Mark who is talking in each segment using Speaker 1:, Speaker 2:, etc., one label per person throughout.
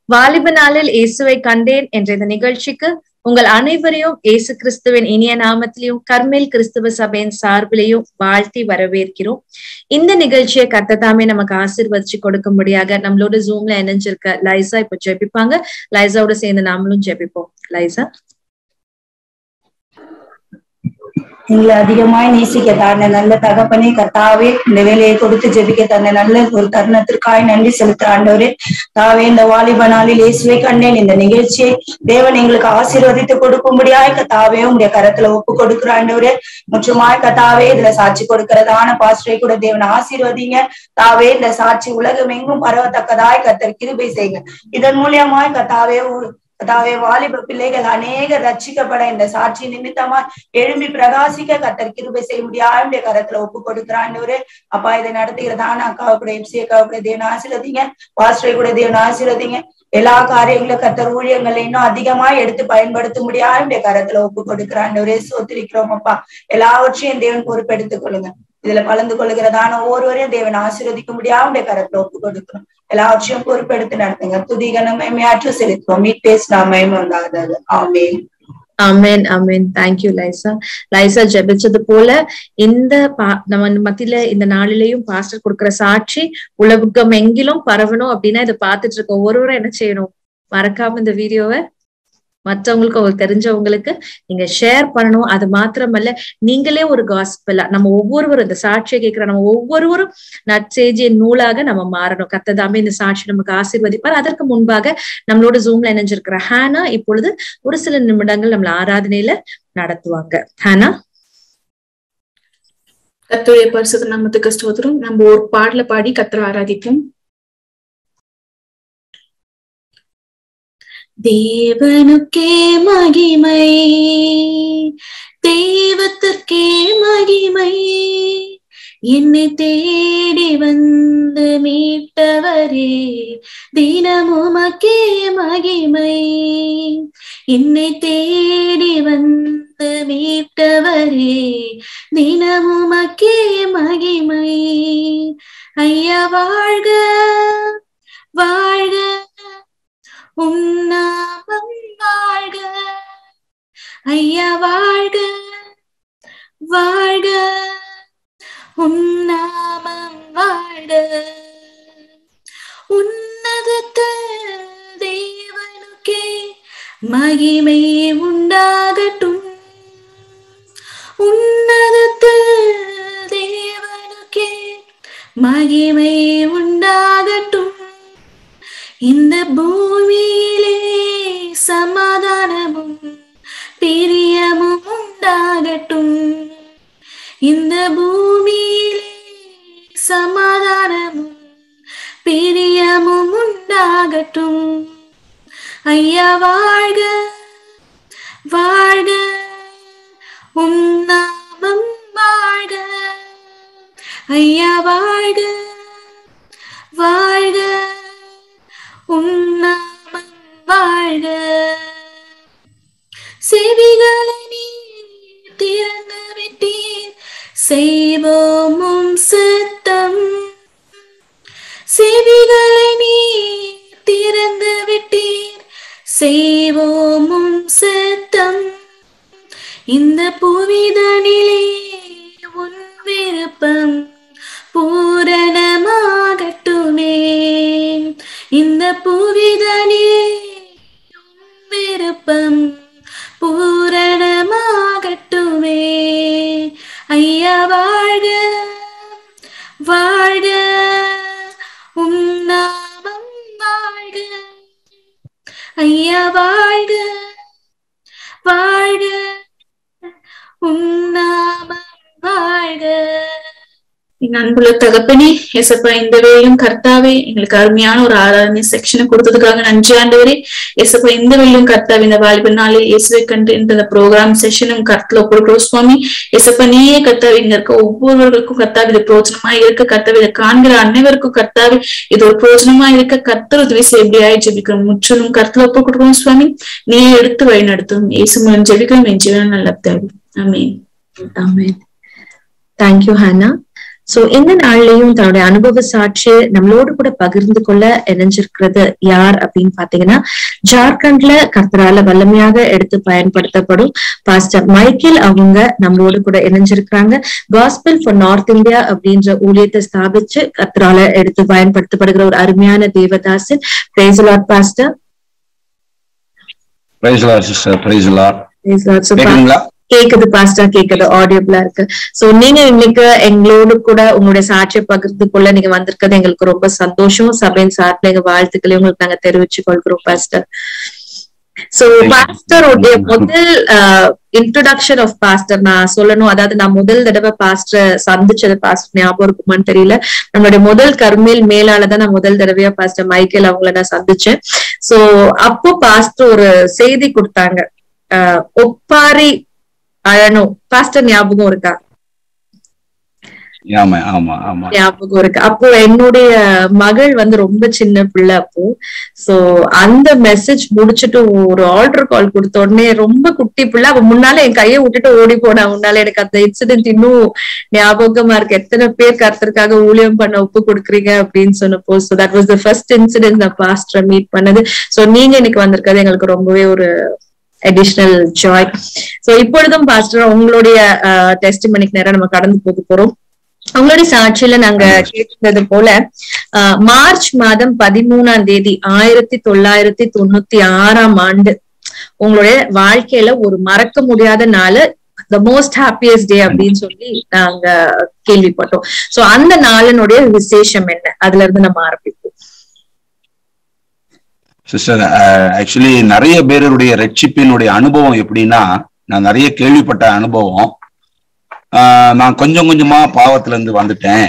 Speaker 1: வாலிப நாளில் இயேசுவை கண்டேன் என்ற இந்த நிகழ்ச்சிக்கு உங்கள் அனைவரையும் இயேசு கிறிஸ்துவின் இனிய நாமத்திலையும் கர்மேல் கிறிஸ்துவ சபையின் சார்பிலையும் வாழ்த்தி வரவேற்கிறோம் இந்த நிகழ்ச்சியை கத்ததாமே நமக்கு ஆசிர்வதிச்சு கொடுக்கும்படியாக நம்மளோட ஜூம்ல இணைஞ்சிருக்க லைசா இப்ப ஜெபிப்பாங்க லைசாவோட சேர்ந்து நாமளும் ஜெபிப்போம் லைசா
Speaker 2: எங்களை அதிகமாய் நேசிக்க தாண்ட நல்ல தகப்பனே கர்த்தாவே இந்த வேலையை கொடுத்து ஜெபிக்க தந்த நல்ல ஒரு தருணத்திற்காய் நன்றி செலுத்த ஆண்டவரே தாவே இந்த வாலிப நாளில் இயேசுவை கண்டேன் இந்த நிகழ்ச்சியை தேவன் எங்களுக்கு ஆசீர்வதித்து கொடுக்கும்படியாய் கத்தாவே உங்களுடைய கரத்துல ஒப்பு கொடுக்கிற ஆண்டவரே முற்றுமாய் கத்தாவே இதுல சாட்சி கொடுக்கிறதான பாஸ்டரை கூட தேவன் ஆசீர்வதிங்க தாவே இந்த சாட்சி உலகம் எங்கும் பரவத்தக்கதாய் கத்தர் கிருபை செய்யுங்க இதன் மூலியமாய் கத்தாவே கத்தாவே வாலிப பிள்ளைகள் அநேக ரட்சிக்கப்பட இந்த சாட்சி நிமித்தமா எழும்பி பிரகாசிக்க கத்தர் கிருபை செய்ய முடியாத கரத்துல ஒப்பு கொடுக்குறான்னு அப்பா இதை நடத்துகிறதான அக்காவை கூட எம்சி அக்காவை கூட தேவன் ஆசீர்வதிங்க பாஸ்டரை கூட தேவன் ஆசீர்வதிங்க எல்லா காரியங்களும் கத்தர் ஊழியங்களை இன்னும் அதிகமா எடுத்து பயன்படுத்த முடியாத கரத்துல ஒப்பு கொடுக்குறான்னு சோத்திரிக்கிறோம் அப்பா எல்லாவற்றையும் தேவன் பொறுப்பெடுத்துக் கொள்ளுங்க இதுல கலந்து கொள்கிறதான ஒவ்வொருவரையும் தேவன் ஆசீர்வதிக்க முடியாத கரத்துல ஒப்பு கொடுக்கணும் எல்லாவற்றையும் பொறுப்பெடுத்து நடத்துங்க துதிகனமே மேற்று செலுத்துவோம் மீட் பேசினாமே வந்தாது ஆமே
Speaker 1: amen amen thank you Lisa Lisa ஜெபிச்சது போல இந்த நம்ம மத்தியில இந்த நாளிலையும் பாஸ்டர் கொடுக்கிற சாட்சி உலகம் எங்கிலும் பரவணும் அப்படின்னா இதை பார்த்துட்டு இருக்க ஒவ்வொருவரும் என்ன செய்யணும் மறக்காம இந்த வீடியோவை மற்றவங்களுக்கு உங்களுக்கு தெரிஞ்சவங்களுக்கு நீங்க ஷேர் பண்ணணும் அது மாத்திரமல்ல நீங்களே ஒரு காஸ்பலா நம்ம ஒவ்வொருவரும் இந்த சாட்சியை கேட்கிற நம்ம ஒவ்வொருவரும் நற்செய்தியின் நூலாக நம்ம மாறணும் கத்ததாமே இந்த சாட்சி நமக்கு ஆசீர்வதிப்பார் அதற்கு முன்பாக நம்மளோட ஜூம்ல இணைஞ்சிருக்கிற ஹானா இப்பொழுது ஒரு சில நிமிடங்கள் நம்மள ஆராதனையில நடத்துவாங்க ஹானா
Speaker 3: கத்துடைய பரிசுத்த நாமத்துக்கு ஸ்தோத்திரம் நம்ம ஒரு பாடல பாடி கத்திர ஆராதிப்போம் தேவனுக்கே மகிமை தெய்வத்திற்கே மகிமை என்னை தேடி வந்து மீட்டவரே தினமுமக்கே மகிமை என்னை தேடி வந்து மீட்டவரே தினமுமக்கே மகிமை ஐயா வாழ்க வாழ்க உன்னாமம் வாழ்க ஐயா வாழ்க வாழ்க உன்னாமம் வாழ்க உன்னதத்த தேவனுக்கே மகிமை உண்டாகட்டும் உன்னதத்த தேவனுக்கே மகிமை உண்டாகட்டும் இந்த பூமியிலே சமாதானமும் பிரியமும் உண்டாகட்டும் இந்த பூமியிலே சமாதானமும் பிரியமும் உண்டாகட்டும் ஐயா வாழ்க வாழ்க உன்னாமம் வாழ்க ஐயா வாழ்க வாழ்க உன்னாமம் வாழ்க செவிகளை நீ திறந்து விட்டீர் செய்வோமும் சத்தம் செவிகளை நீ திறந்து விட்டீர் செய்வோமும் சத்தம் இந்த புவிதனிலே உன் விருப்பம் பூரணமாகட்டுமே இந்த புவிதனிலே விருப்பம் பூரணமாகட்டுமே ஐயா வாழ்க வாழ்க உன்னாமம் வாழ்க ஐயா வாழ்க வாழ்க உன்னாமம் வாழ்க எங்க அன்புள்ள தகப்பனே எசப்பா இந்த வேலையும் கர்த்தாவே எங்களுக்கு அருமையான ஒரு ஆராதனை செக்ஷனை கொடுத்ததுக்காக நன்றி ஆண்டவரே எசப்பா இந்த வேலையும் கர்த்தாவே இந்த வாலிப நாளில் இயேசுவை கண்டு இந்த ப்ரோக்ராம் செஷனும் கருத்துல கொடுக்கிறோம் சுவாமி எசப்பா நீயே கர்த்தாவே இங்க இருக்க ஒவ்வொருவர்களுக்கும் கர்த்தாவே இது பிரோஜனமா இருக்க கர்த்தாவே இதை காண்கிற அனைவருக்கும் கர்த்தாவே இது ஒரு பிரோஜனமா இருக்க கர்த்தர் உதவி செய்யப்படியாய் ஜெபிக்கிறோம் முற்றிலும் கருத்துல ஒப்பு கொடுக்கிறோம் சுவாமி நீயே எடுத்து வழி நடத்தும் இயேசு மூலம் ஜெபிக்கிறோம் என் ஜீவன நல்ல தேவை ஆமீன்
Speaker 1: ஆமேன் தேங்க்யூ ஹானா சோ இந்த நாள்லயும் தன்னுடைய அனுபவ சாட்சி நம்மளோடு கூட பகிர்ந்து கொள்ள இணைஞ்சிருக்கிறது யார் அப்படின்னு பாத்தீங்கன்னா ஜார்க்கண்ட்ல கர்த்தரால வல்லமையாக எடுத்து பயன்படுத்தப்படும் பாஸ்டர் மைக்கேல் அவங்க நம்மளோடு கூட இணைஞ்சிருக்கிறாங்க காஸ்பல் ஃபார் நார்த் இந்தியா அப்படின்ற ஊழியத்தை ஸ்தாபிச்சு கர்த்தரால எடுத்து பயன்படுத்தப்படுகிற ஒரு அருமையான Devadasan praise the Lord pastor
Speaker 4: praise Lord sister praise Lord
Speaker 1: praise the Lord So,
Speaker 4: கேக்குங்களா
Speaker 1: கேக்குது பாஸ்டா கேக்குது ஆடியபிளா இருக்கு சோ நீங்க இன்னைக்கு எங்களோடு கூட உங்களுடைய சாட்சியை பகிர்ந்து கொள்ள நீங்க வந்திருக்கிறது எங்களுக்கு ரொம்ப சந்தோஷம் சபையின் சார்பில் எங்க வாழ்த்துக்களை உங்களுக்கு நாங்க தெரிவிச்சு கொள்கிறோம் பாஸ்டர் சோ பாஸ்டர் உடைய முதல் இன்ட்ரோடக்ஷன் ஆஃப் பாஸ்டர் நான் சொல்லணும் அதாவது நான் முதல் தடவை பாஸ்டர் சந்திச்சது பாஸ்டர் ஞாபகம் இருக்குமான்னு தெரியல நம்மளுடைய முதல் கர்மேல் மேலால தான் நான் முதல் தடவையா பாஸ்டர் மைக்கேல் அவங்கள நான் சந்திச்சேன் சோ அப்போ பாஸ்டர் ஒரு செய்தி கொடுத்தாங்க ஆஹ் ஒப்பாரி அழணும் பாஸ்டர் ஞாபகம் இருக்கா
Speaker 4: ஆமா ஆமா ஆமா
Speaker 1: ஞாபகம் இருக்கு அப்போ என்னுடைய மகள் வந்து ரொம்ப சின்ன பிள்ளை அப்போ சோ அந்த மெசேஜ் முடிச்சுட்டு ஒரு ஆர்டர் கால் கொடுத்த உடனே ரொம்ப குட்டி பிள்ளை அவ முன்னால என் கையை விட்டுட்டு ஓடி போனா முன்னால எனக்கு அந்த இன்சிடென்ட் இன்னும் ஞாபகமா இருக்கு எத்தனை பேர் கருத்தருக்காக ஊழியம் பண்ண ஒப்பு கொடுக்குறீங்க அப்படின்னு சொன்னப்போ so that was the first incident நான் பாஸ்டர் மீட் பண்ணது சோ நீங்க இன்னைக்கு வந்திருக்கிறது எங்களுக்கு ரொம்பவே ஒரு அடிஷனல் ஜாய் சோ இப்பொழுதும் பாஸ்டர் உங்களுடைய டெஸ்டிமனிக்கு நேரம் நம்ம கடந்து போக போறோம் உங்களுடைய சாட்சியில நாங்க கேட்டது போல ஆஹ் மார்ச் மாதம் பதிமூணாம் தேதி ஆயிரத்தி தொள்ளாயிரத்தி தொண்ணூத்தி ஆறாம் ஆண்டு உங்களுடைய வாழ்க்கையில ஒரு மறக்க முடியாத நாள் த மோஸ்ட் ஹாப்பியஸ்ட் டே அப்படின்னு சொல்லி நாங்க கேள்விப்பட்டோம் சோ அந்த நாளினுடைய விசேஷம் என்ன அதுல இருந்து நம்ம ஆரம்பிப்போம்
Speaker 4: சிஸ்டர் ஆக்சுவலி நிறைய பேருடைய ரட்சிப்பினுடைய அனுபவம் எப்படின்னா நான் நிறைய கேள்விப்பட்ட அனுபவம் ஆஹ் நான் கொஞ்சம் கொஞ்சமா பாவத்துல இருந்து வந்துட்டேன்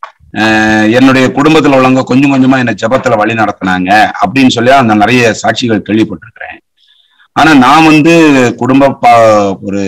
Speaker 4: ஆஹ் என்னுடைய குடும்பத்துல உள்ளவங்க கொஞ்சம் கொஞ்சமா என்னை ஜெபத்துல வழி நடத்தினாங்க அப்படின்னு சொல்லி நான் நிறைய சாட்சிகள் கேள்விப்பட்டிருக்கிறேன் ஆனா நான் வந்து குடும்ப பா ஒரு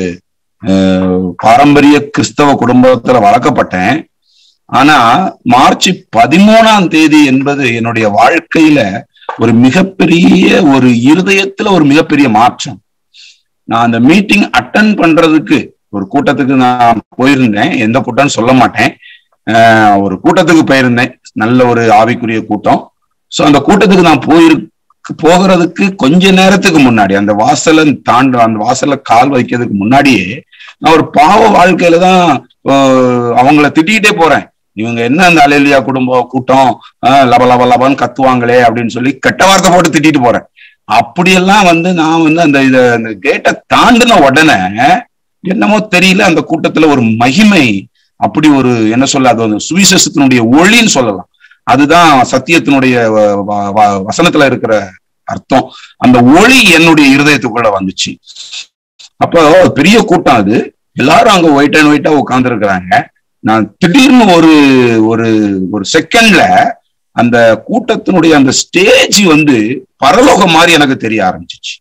Speaker 4: ஆஹ் பாரம்பரிய கிறிஸ்தவ குடும்பத்துல வளர்க்கப்பட்டேன் ஆனா மார்ச் பதிமூணாம் தேதி என்பது என்னுடைய வாழ்க்கையில ஒரு மிகப்பெரிய ஒரு இருதயத்துல ஒரு மிகப்பெரிய மாற்றம் நான் அந்த மீட்டிங் அட்டன் பண்றதுக்கு ஒரு கூட்டத்துக்கு நான் போயிருந்தேன் எந்த கூட்டம்னு சொல்ல மாட்டேன் ஆஹ் ஒரு கூட்டத்துக்கு போயிருந்தேன் நல்ல ஒரு ஆவிக்குரிய கூட்டம் சோ அந்த கூட்டத்துக்கு நான் போயிருக்கு போகிறதுக்கு கொஞ்ச நேரத்துக்கு முன்னாடி அந்த வாசலை தாண்ட அந்த வாசல்ல கால் வைக்கிறதுக்கு முன்னாடியே நான் ஒரு பாவ வாழ்க்கையில தான் ஆஹ் அவங்கள திட்டிகிட்டே போறேன் இவங்க என்ன அந்த அலையிலியா குடும்ப கூட்டம் ஆஹ் லப லப லபன்னு கத்துவாங்களே அப்படின்னு சொல்லி கெட்ட வார்த்தை போட்டு திட்டிட்டு போறேன் அப்படியெல்லாம் வந்து நான் வந்து அந்த இத அந்த கேட்டை தாண்டின உடனே என்னமோ தெரியல அந்த கூட்டத்துல ஒரு மகிமை அப்படி ஒரு என்ன சொல்ல அது வந்து சுவிசேஷத்தினுடைய ஒளின்னு சொல்லலாம் அதுதான் சத்தியத்தினுடைய வ- வ- வ- வசனத்துல இருக்கிற அர்த்தம் அந்த ஒளி என்னுடைய இருதயத்துக்குள்ள வந்துச்சு அப்போ பெரிய கூட்டம் அது எல்லாரும் அங்க ஒயிட் அண்ட் ஒயிட்டா உட்கார்ந்து இருக்கிறாங்க நான் திடீர்னு ஒரு ஒரு ஒரு செகண்ட்ல அந்த கூட்டத்தினுடைய அந்த ஸ்டேஜ் வந்து பரலோகம் மாதிரி எனக்கு தெரிய ஆரம்பிச்சிச்சு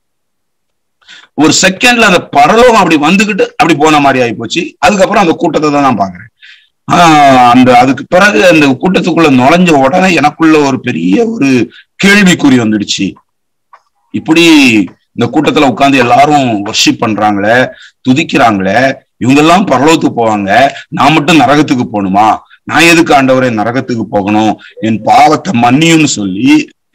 Speaker 4: ஒரு செகண்ட்ல அந்த பரலோகம் அப்படி வந்துகிட்டு அப்படி போன மாதிரி ஆகி போச்சு அதுக்கப்புறம் அந்த கூட்டத்தை தான் நான் பாக்குறேன் ஆஹ் அந்த அதுக்கு பிறகு அந்த கூட்டத்துக்குள்ள நுழைஞ்ச உடனே எனக்குள்ள ஒரு பெரிய ஒரு கேள்விக்குறி வந்துடுச்சு இப்படி இந்த கூட்டத்துல உட்கார்ந்து எல்லாரும் வர்ஷிப் பண்றாங்களே துதிக்கிறாங்களே இவங்கெல்லாம் பரலோகத்துக்கு போவாங்க நான் மட்டும் நரகத்துக்கு போகணுமா நான் எதுக்கு ஆண்டவரே நரகத்துக்கு போகணும் என் பாவத்தை மன்னியும்னு சொல்லி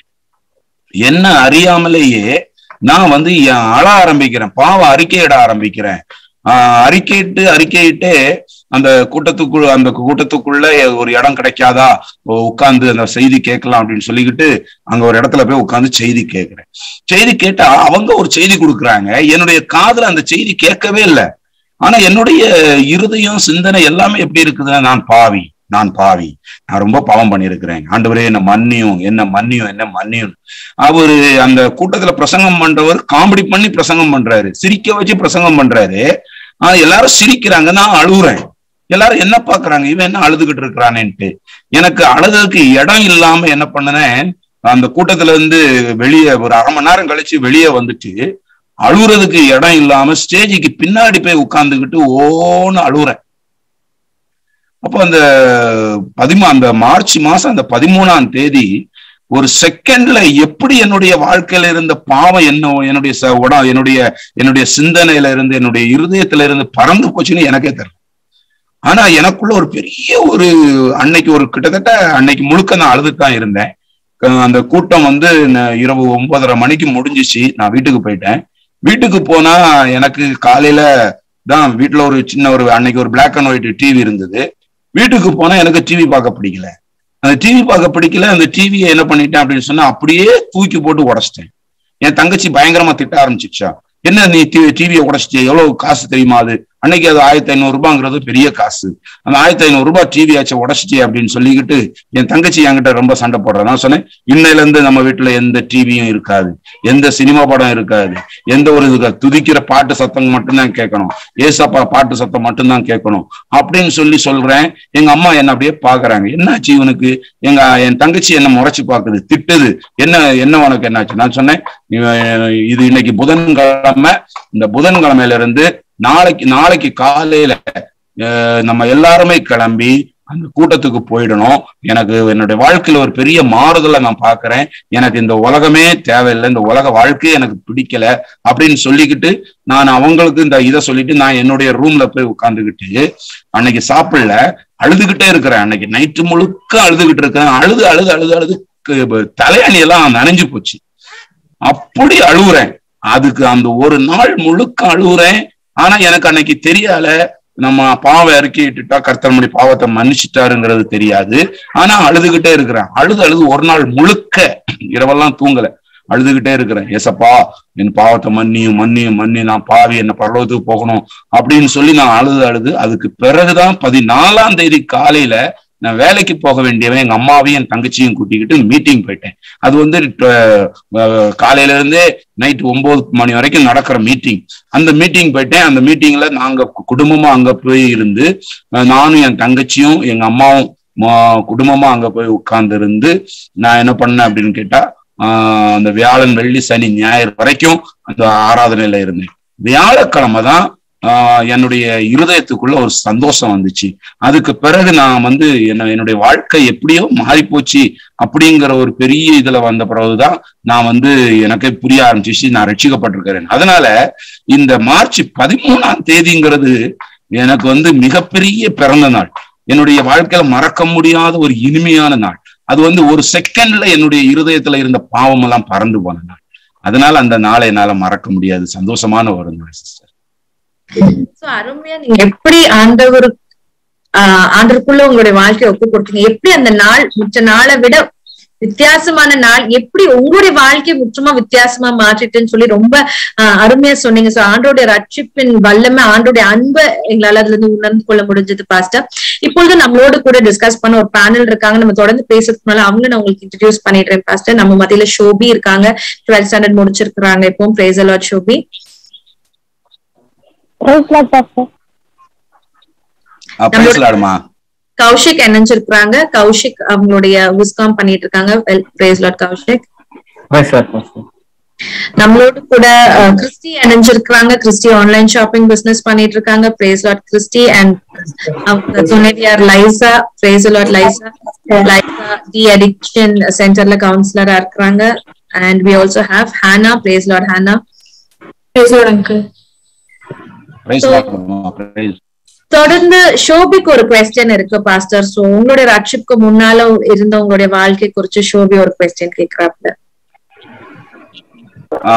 Speaker 4: என்ன அறியாமலேயே நான் வந்து என் அழ ஆரம்பிக்கிறேன் பாவ அறிக்கையிட ஆரம்பிக்கிறேன் ஆஹ் அறிக்கையிட்டு அறிக்கையிட்டு அந்த கூட்டத்துக்குள்ள அந்த கூட்டத்துக்குள்ள ஒரு இடம் கிடைக்காதா உட்கார்ந்து அந்த செய்தி கேட்கலாம் அப்படின்னு சொல்லிக்கிட்டு அங்க ஒரு இடத்துல போய் உட்கார்ந்து செய்தி கேட்கிறேன் செய்தி கேட்டா அவங்க ஒரு செய்தி கொடுக்குறாங்க என்னுடைய காதுல அந்த செய்தி கேட்கவே இல்லை ஆனா என்னுடைய இருதயம் சிந்தனை எல்லாமே எப்படி இருக்குதுன்னா நான் பாவி நான் பாவி நான் ரொம்ப பாவம் பண்ணியிருக்கிறேன் ஆண்டவரே என்ன மன்னியும் என்ன மன்னியும் என்ன மன்னியும் அவரு அந்த கூட்டத்துல பிரசங்கம் பண்றவர் காமெடி பண்ணி பிரசங்கம் பண்றாரு சிரிக்க வச்சு பிரசங்கம் பண்றாரு ஆனா எல்லாரும் சிரிக்கிறாங்க நான் அழுகுறேன் எல்லாரும் என்ன பாக்குறாங்க இவன் என்ன அழுதுகிட்டு இருக்கிறானேன்ட்டு எனக்கு அழுதுக்கு இடம் இல்லாம என்ன பண்ணனேன் அந்த கூட்டத்துல இருந்து வெளியே ஒரு அரை மணி நேரம் கழிச்சு வெளியே வந்துட்டு அழுகுறதுக்கு இடம் இல்லாம ஸ்டேஜுக்கு பின்னாடி போய் உட்கார்ந்துக்கிட்டு ஓன்னு அழுகுறேன் அப்போ அந்த பதிமூ அந்த மார்ச் மாசம் அந்த பதிமூணாம் தேதி ஒரு செகண்ட்ல எப்படி என்னுடைய வாழ்க்கையில இருந்த பாவம் என்ன என்னுடைய ச- உடம் என்னுடைய என்னுடைய சிந்தனையில இருந்து என்னுடைய இருதயத்துல இருந்து பறந்து போச்சுன்னு எனக்கே தெரியல ஆனா எனக்குள்ள ஒரு பெரிய ஒரு அன்னைக்கு ஒரு கிட்டத்தட்ட அன்னைக்கு முழுக்க நான் அழுதுட்டு தான் இருந்தேன் அஹ் அந்த கூட்டம் வந்து ந- இரவு ஒன்பதரை மணிக்கு முடிஞ்சிச்சு நான் வீட்டுக்கு போயிட்டேன் வீட்டுக்கு போனா எனக்கு காலையில தான் வீட்டுல ஒரு சின்ன ஒரு அன்னைக்கு ஒரு Black அண்ட் ஒயிட் டிவி இருந்தது வீட்டுக்கு போனா எனக்கு டிவி பார்க்க பிடிக்கல அந்த டிவி பார்க்க பிடிக்கல அந்த டிவியை என்ன பண்ணிட்டேன் அப்படின்னு சொன்னா அப்படியே தூக்கி போட்டு உடைச்சிட்டேன் என் தங்கச்சி பயங்கரமா திட்ட ஆரம்பிச்சிச்சா என்ன நீ டிவியை உடைச்சிட்டு எவ்வளவு காசு தெரியுமா அது அன்னைக்கு அது ஆயிரத்தி ஐநூறு ரூபாங்கிறது பெரிய காசு அந்த ஆயிரத்தி ஐநூறு ரூபாய் டிவி ஆச்சு உடச்சிட்டே அப்படின்னு சொல்லிக்கிட்டு என் தங்கச்சி என்கிட்ட ரொம்ப சண்டை போடுறா நான் சொன்னேன் இன்னையில இருந்து நம்ம வீட்டுல எந்த டிவியும் இருக்காது எந்த சினிமா படம் இருக்காது எந்த ஒரு இது துதிக்கிற பாட்டு சத்தம் மட்டும்தான் கேட்கணும் ஏசப்பா பாட்டு சத்தம் மட்டும்தான் கேட்கணும் அப்படின்னு சொல்லி சொல்றேன் எங்க அம்மா என்ன அப்படியே பாக்குறாங்க என்னாச்சு இவனுக்கு எங்க என் தங்கச்சி என்ன முறைச்சு பாக்குது திட்டுது என்ன என்ன உனக்கு என்னாச்சு நான் சொன்னேன் இவன் இது இன்னைக்கு புதன்கிழமை இந்த புதன்கிழமையில இருந்து நாளைக்கு நாளைக்கு காலையில அஹ், நம்ம எல்லாருமே கிளம்பி அந்த கூட்டத்துக்கு போயிடணும் எனக்கு என்னுடைய வாழ்க்கையில ஒரு பெரிய மாறுதலை நான் பாக்குறேன் எனக்கு இந்த உலகமே தேவையில்லை இந்த உலக வாழ்க்கையே எனக்கு பிடிக்கல அப்படின்னு சொல்லிக்கிட்டு நான் அவங்களுக்கு இந்த இதை சொல்லிட்டு நான் என்னுடைய ரூம்ல போய் உட்கார்ந்துகிட்டு அன்னைக்கு சாப்பிடல அழுதுகிட்டே இருக்கிறேன் அன்னைக்கு நைட்டு முழுக்க அழுதுகிட்டு இருக்கிறேன் அழுது அழுது அழுது அழுது கு- தலையணி எல்லாம் நனைஞ்சு போச்சு அப்படி அழுவுறேன் அதுக்கு அந்த ஒரு நாள் முழுக்க அழுவுறேன் ஆனா எனக்கு அன்னைக்கு தெரியல நம்ம பாவம் இறக்கிட்டுட்டா கர்த்தர் மணி பாவத்தை மன்னிச்சிட்டாருங்கிறது தெரியாது ஆனா அழுதுகிட்டே இருக்கிறேன் அழுது அழுது ஒரு நாள் முழுக்க இரவெல்லாம் தூங்கல அழுதுகிட்டே இருக்கிறேன் ஏசப்பா என் பாவத்தை மன்னியும் மன்னியும் மன்னி நான் பாவி என்ன பரலோகத்துக்கு போகணும் அப்படின்னு சொல்லி நான் அழுது அழுது அதுக்கு பிறகுதான் பதினாலாம் தேதி காலையில நான் வேலைக்கு போக வேண்டியவன் எங்க அம்மாவையும் என் தங்கச்சியும் கூட்டிக்கிட்டு மீட்டிங் போயிட்டேன் அது வந்து அஹ், காலையில இருந்தே நைட் ஒன்பது மணி வரைக்கும் நடக்கிற மீட்டிங் அந்த மீட்டிங் போயிட்டேன் அந்த மீட்டிங்ல நாங்க கு- குடும்பமா அங்க போய் இருந்து அஹ், நானும் என் தங்கச்சியும் எங்க அம்மாவும் மொ- குடும்பமா அங்க போய் உட்கார்ந்து இருந்து நான் என்ன பண்ணேன் அப்படின்னு கேட்டா ஆஹ் அந்த வியாழன் வெள்ளி சனி ஞாயிறு வரைக்கும் அந்த ஆராதனையில இருந்தேன் வியாழக்கிழமை தான் ஆஹ் என்னுடைய இருதயத்துக்குள்ள ஒரு சந்தோஷம் வந்துச்சு அதுக்கு பிறகு நான் வந்து என்ன என்னுடைய வாழ்க்கை எப்படியோ மாறி போச்சு அப்படிங்கிற ஒரு பெரிய இதுல வந்த பிறகுதான் நான் வந்து எனக்கே புரிய ஆரம்பிச்சிச்சு நான் ரட்சிக்கப்பட்டிருக்கிறேன் அதனால இந்த மார்ச் பதிமூணாம் தேதிங்கிறது எனக்கு வந்து மிகப்பெரிய பிறந்த நாள் என்னுடைய வாழ்க்கையில மறக்க முடியாத ஒரு இனிமையான நாள் அது வந்து ஒரு செகண்ட்ல என்னுடைய இருதயத்துல இருந்த பாவம் எல்லாம் பறந்து போன நாள் அதனால அந்த நாளை என்னால மறக்க முடியாது சந்தோஷமான ஒரு நாள் சிஸ்டர்
Speaker 1: சோ அருமையா நீங்க எப்படி ஆண்டவர் ஆஹ் ஆண்டருக்குள்ள உங்களுடைய வாழ்க்கையை ஒப்பு கொடுத்தீங்க எப்படி அந்த நாள் மிச்ச நாளை விட வித்தியாசமான நாள் எப்படி உங்களுடைய வாழ்க்கையை முற்றுமா வித்தியாசமா மாற்றிட்டுன்னு சொல்லி ரொம்ப ஆஹ் அருமையா சொன்னீங்க சோ ஆண்டோடைய ரட்சிப்பின் வல்லமை ஆண்டோடைய அன்பை எங்களால அதுல இருந்து உணர்ந்து கொள்ள முடிஞ்சது பாஸ்டர் இப்பொழுது நம்மளோட கூட டிஸ்கஸ் பண்ண ஒரு பேனல் இருக்காங்க நம்ம தொடர்ந்து பேசுறதுக்கு முன்னால அவங்கள நான் உங்களுக்கு இன்ட்ரடியூஸ் பண்ணிடுறேன் பாஸ்டர் நம்ம மத்தியில ஷோபி இருக்காங்க டுவெல்த் ஸ்டாண்டர்ட் முடிச்சிருக்காங்க இப்போ praise the Lord Shobi
Speaker 5: praise Lord pastor
Speaker 4: பேசலாடுமா
Speaker 1: கௌஷிக் இணைஞ்சிருக்கிறாங்க கௌஷிக் அவங்களுடைய விஸ்காம் பண்ணிட்டு இருக்காங்க praise Lord Kaushik
Speaker 6: praise Lord pastor
Speaker 1: நம்மளோட கூட அஹ், கிறிஸ்டி இணைஞ்சிருக்கிறாங்க கிறிஸ்டி ஆன்லைன் ஷாப்பிங் பிசினஸ் பண்ணிட்டு இருக்காங்க பிரேஸ் லாட் கிறிஸ்டி அண்ட் அவங்க துணைவியார் Lisa praise Lord Lisa Lisa de addiction சென்டர்ல கவுன்சிலரா இருக்கிறாங்க and we also have Hannah praise Lord Hannah
Speaker 3: பேசலோட அங்கிள்
Speaker 4: பிரைஸ்
Speaker 1: So-
Speaker 4: பிரைஸ்
Speaker 1: தொடர்ந்து ஷோபிக்கு ஒரு கொஸ்டின் இருக்கு பாஸ்டர் சோ உங்களுடைய ரட்சிப்புக்கு முன்னால இருந்த உங்களுடைய வாழ்க்கை குறிச்சு ஷோபி ஒரு கொஸ்டின் கேக்குறாப்ல
Speaker 4: ஆ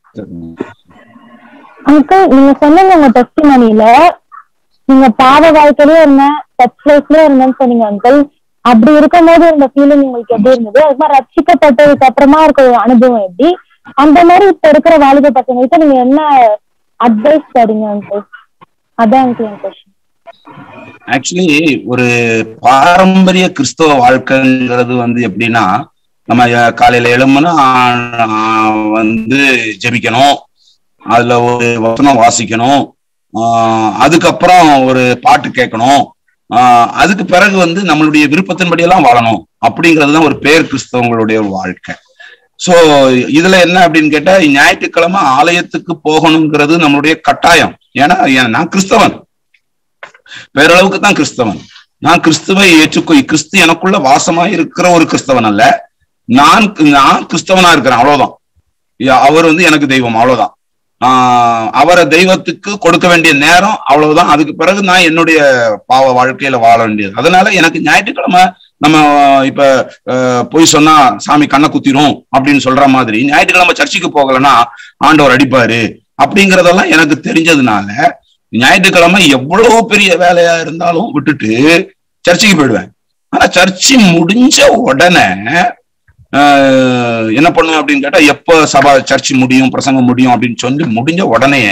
Speaker 5: அங்கிள் நீங்க சொன்னீங்க உங்க டெஸ்டிமனில நீங்க பாவ வாழ்க்கையிலயும் இருந்தேன் டச் லைஃப்லயும் இருந்தேன்னு சொன்னீங்க அங்கிள் அப்படி இருக்கும்போது இந்த ஃபீலிங் உங்களுக்கு எப்படி இருந்தது அது மாதிரி ரட்சிக்கப்பட்டதுக்கு அப்புறமா இருக்க ஒரு அனுபவம் எப்படி அந்த மாதிரி இப்ப இருக்கிற வாலிப பசங்களுக்கு நீங்க என்ன அட்வைஸ் தரீங்க அங்கிள் அதான் அங்கிள் என் கொஸ்டின்
Speaker 4: ஆக்சுவலி ஒரு பாரம்பரிய கிறிஸ்தவ வாழ்க்கைங்கிறது வந்து எப்படின்னா நம்ம அஹ், காலையில எழும்புனா ஆஹ், வந்து ஜெபிக்கணும் அதுல ஒரு வசனம் வாசிக்கணும் ஆஹ், அதுக்கப்புறம் ஒரு பாட்டு கேட்கணும் ஆஹ், அதுக்கு பிறகு வந்து நம்மளுடைய விருப்பத்தின்படி எல்லாம் வாழணும் அப்படிங்கிறது தான் ஒரு பேர் கிறிஸ்தவங்களுடைய ஒரு வாழ்க்கை சோ இதுல என்ன அப்படின்னு கேட்டா ஞாயிற்றுக்கிழமை ஆலயத்துக்கு போகணுங்கிறது நம்மளுடைய கட்டாயம் ஏன்னா ஏன் நான் கிறிஸ்தவன் பேரளவுக்கு தான் கிறிஸ்தவன் நான் கிறிஸ்துவை ஏற்றுக்கொ கிறிஸ்து எனக்குள்ள வாசமா இருக்கிற ஒரு கிறிஸ்தவன் அல்ல நான் நான் கிறிஸ்தவனா இருக்கிறேன் அவ்வளவுதான் யா- அவர் வந்து எனக்கு தெய்வம் அவ்வளவுதான் ஆஹ் அவரை தெய்வத்துக்கு கொடுக்க வேண்டிய நேரம் அவ்வளவுதான் அதுக்கு பிறகு நான் என்னுடைய பாவ வாழ்க்கையில வாழ வேண்டியது அதனால எனக்கு ஞாயிற்றுக்கிழமை நம்ம இப்ப அஹ், போய் சொன்னா சாமி கண்ணை குத்திரும் அப்படின்னு சொல்ற மாதிரி ஞாயிற்றுக்கிழமை சர்ச்சுக்கு போகலன்னா ஆண்டவர் அடிப்பாரு அப்படிங்கறதெல்லாம் எனக்கு தெரிஞ்சதுனால ஞாயிற்றுக்கிழமை எவ்வளவு பெரிய வேலையா இருந்தாலும் விட்டுட்டு சர்ச்சுக்கு போயிடுவேன் ஆனா சர்ச்சு முடிஞ்ச உடனே ஆஹ், என்ன பண்ணுவேன் அப்படின்னு கேட்டா எப்ப சபா சர்ச்சு முடியும் பிரசங்கம் முடியும் அப்படின்னு சொல்லி முடிஞ்ச உடனே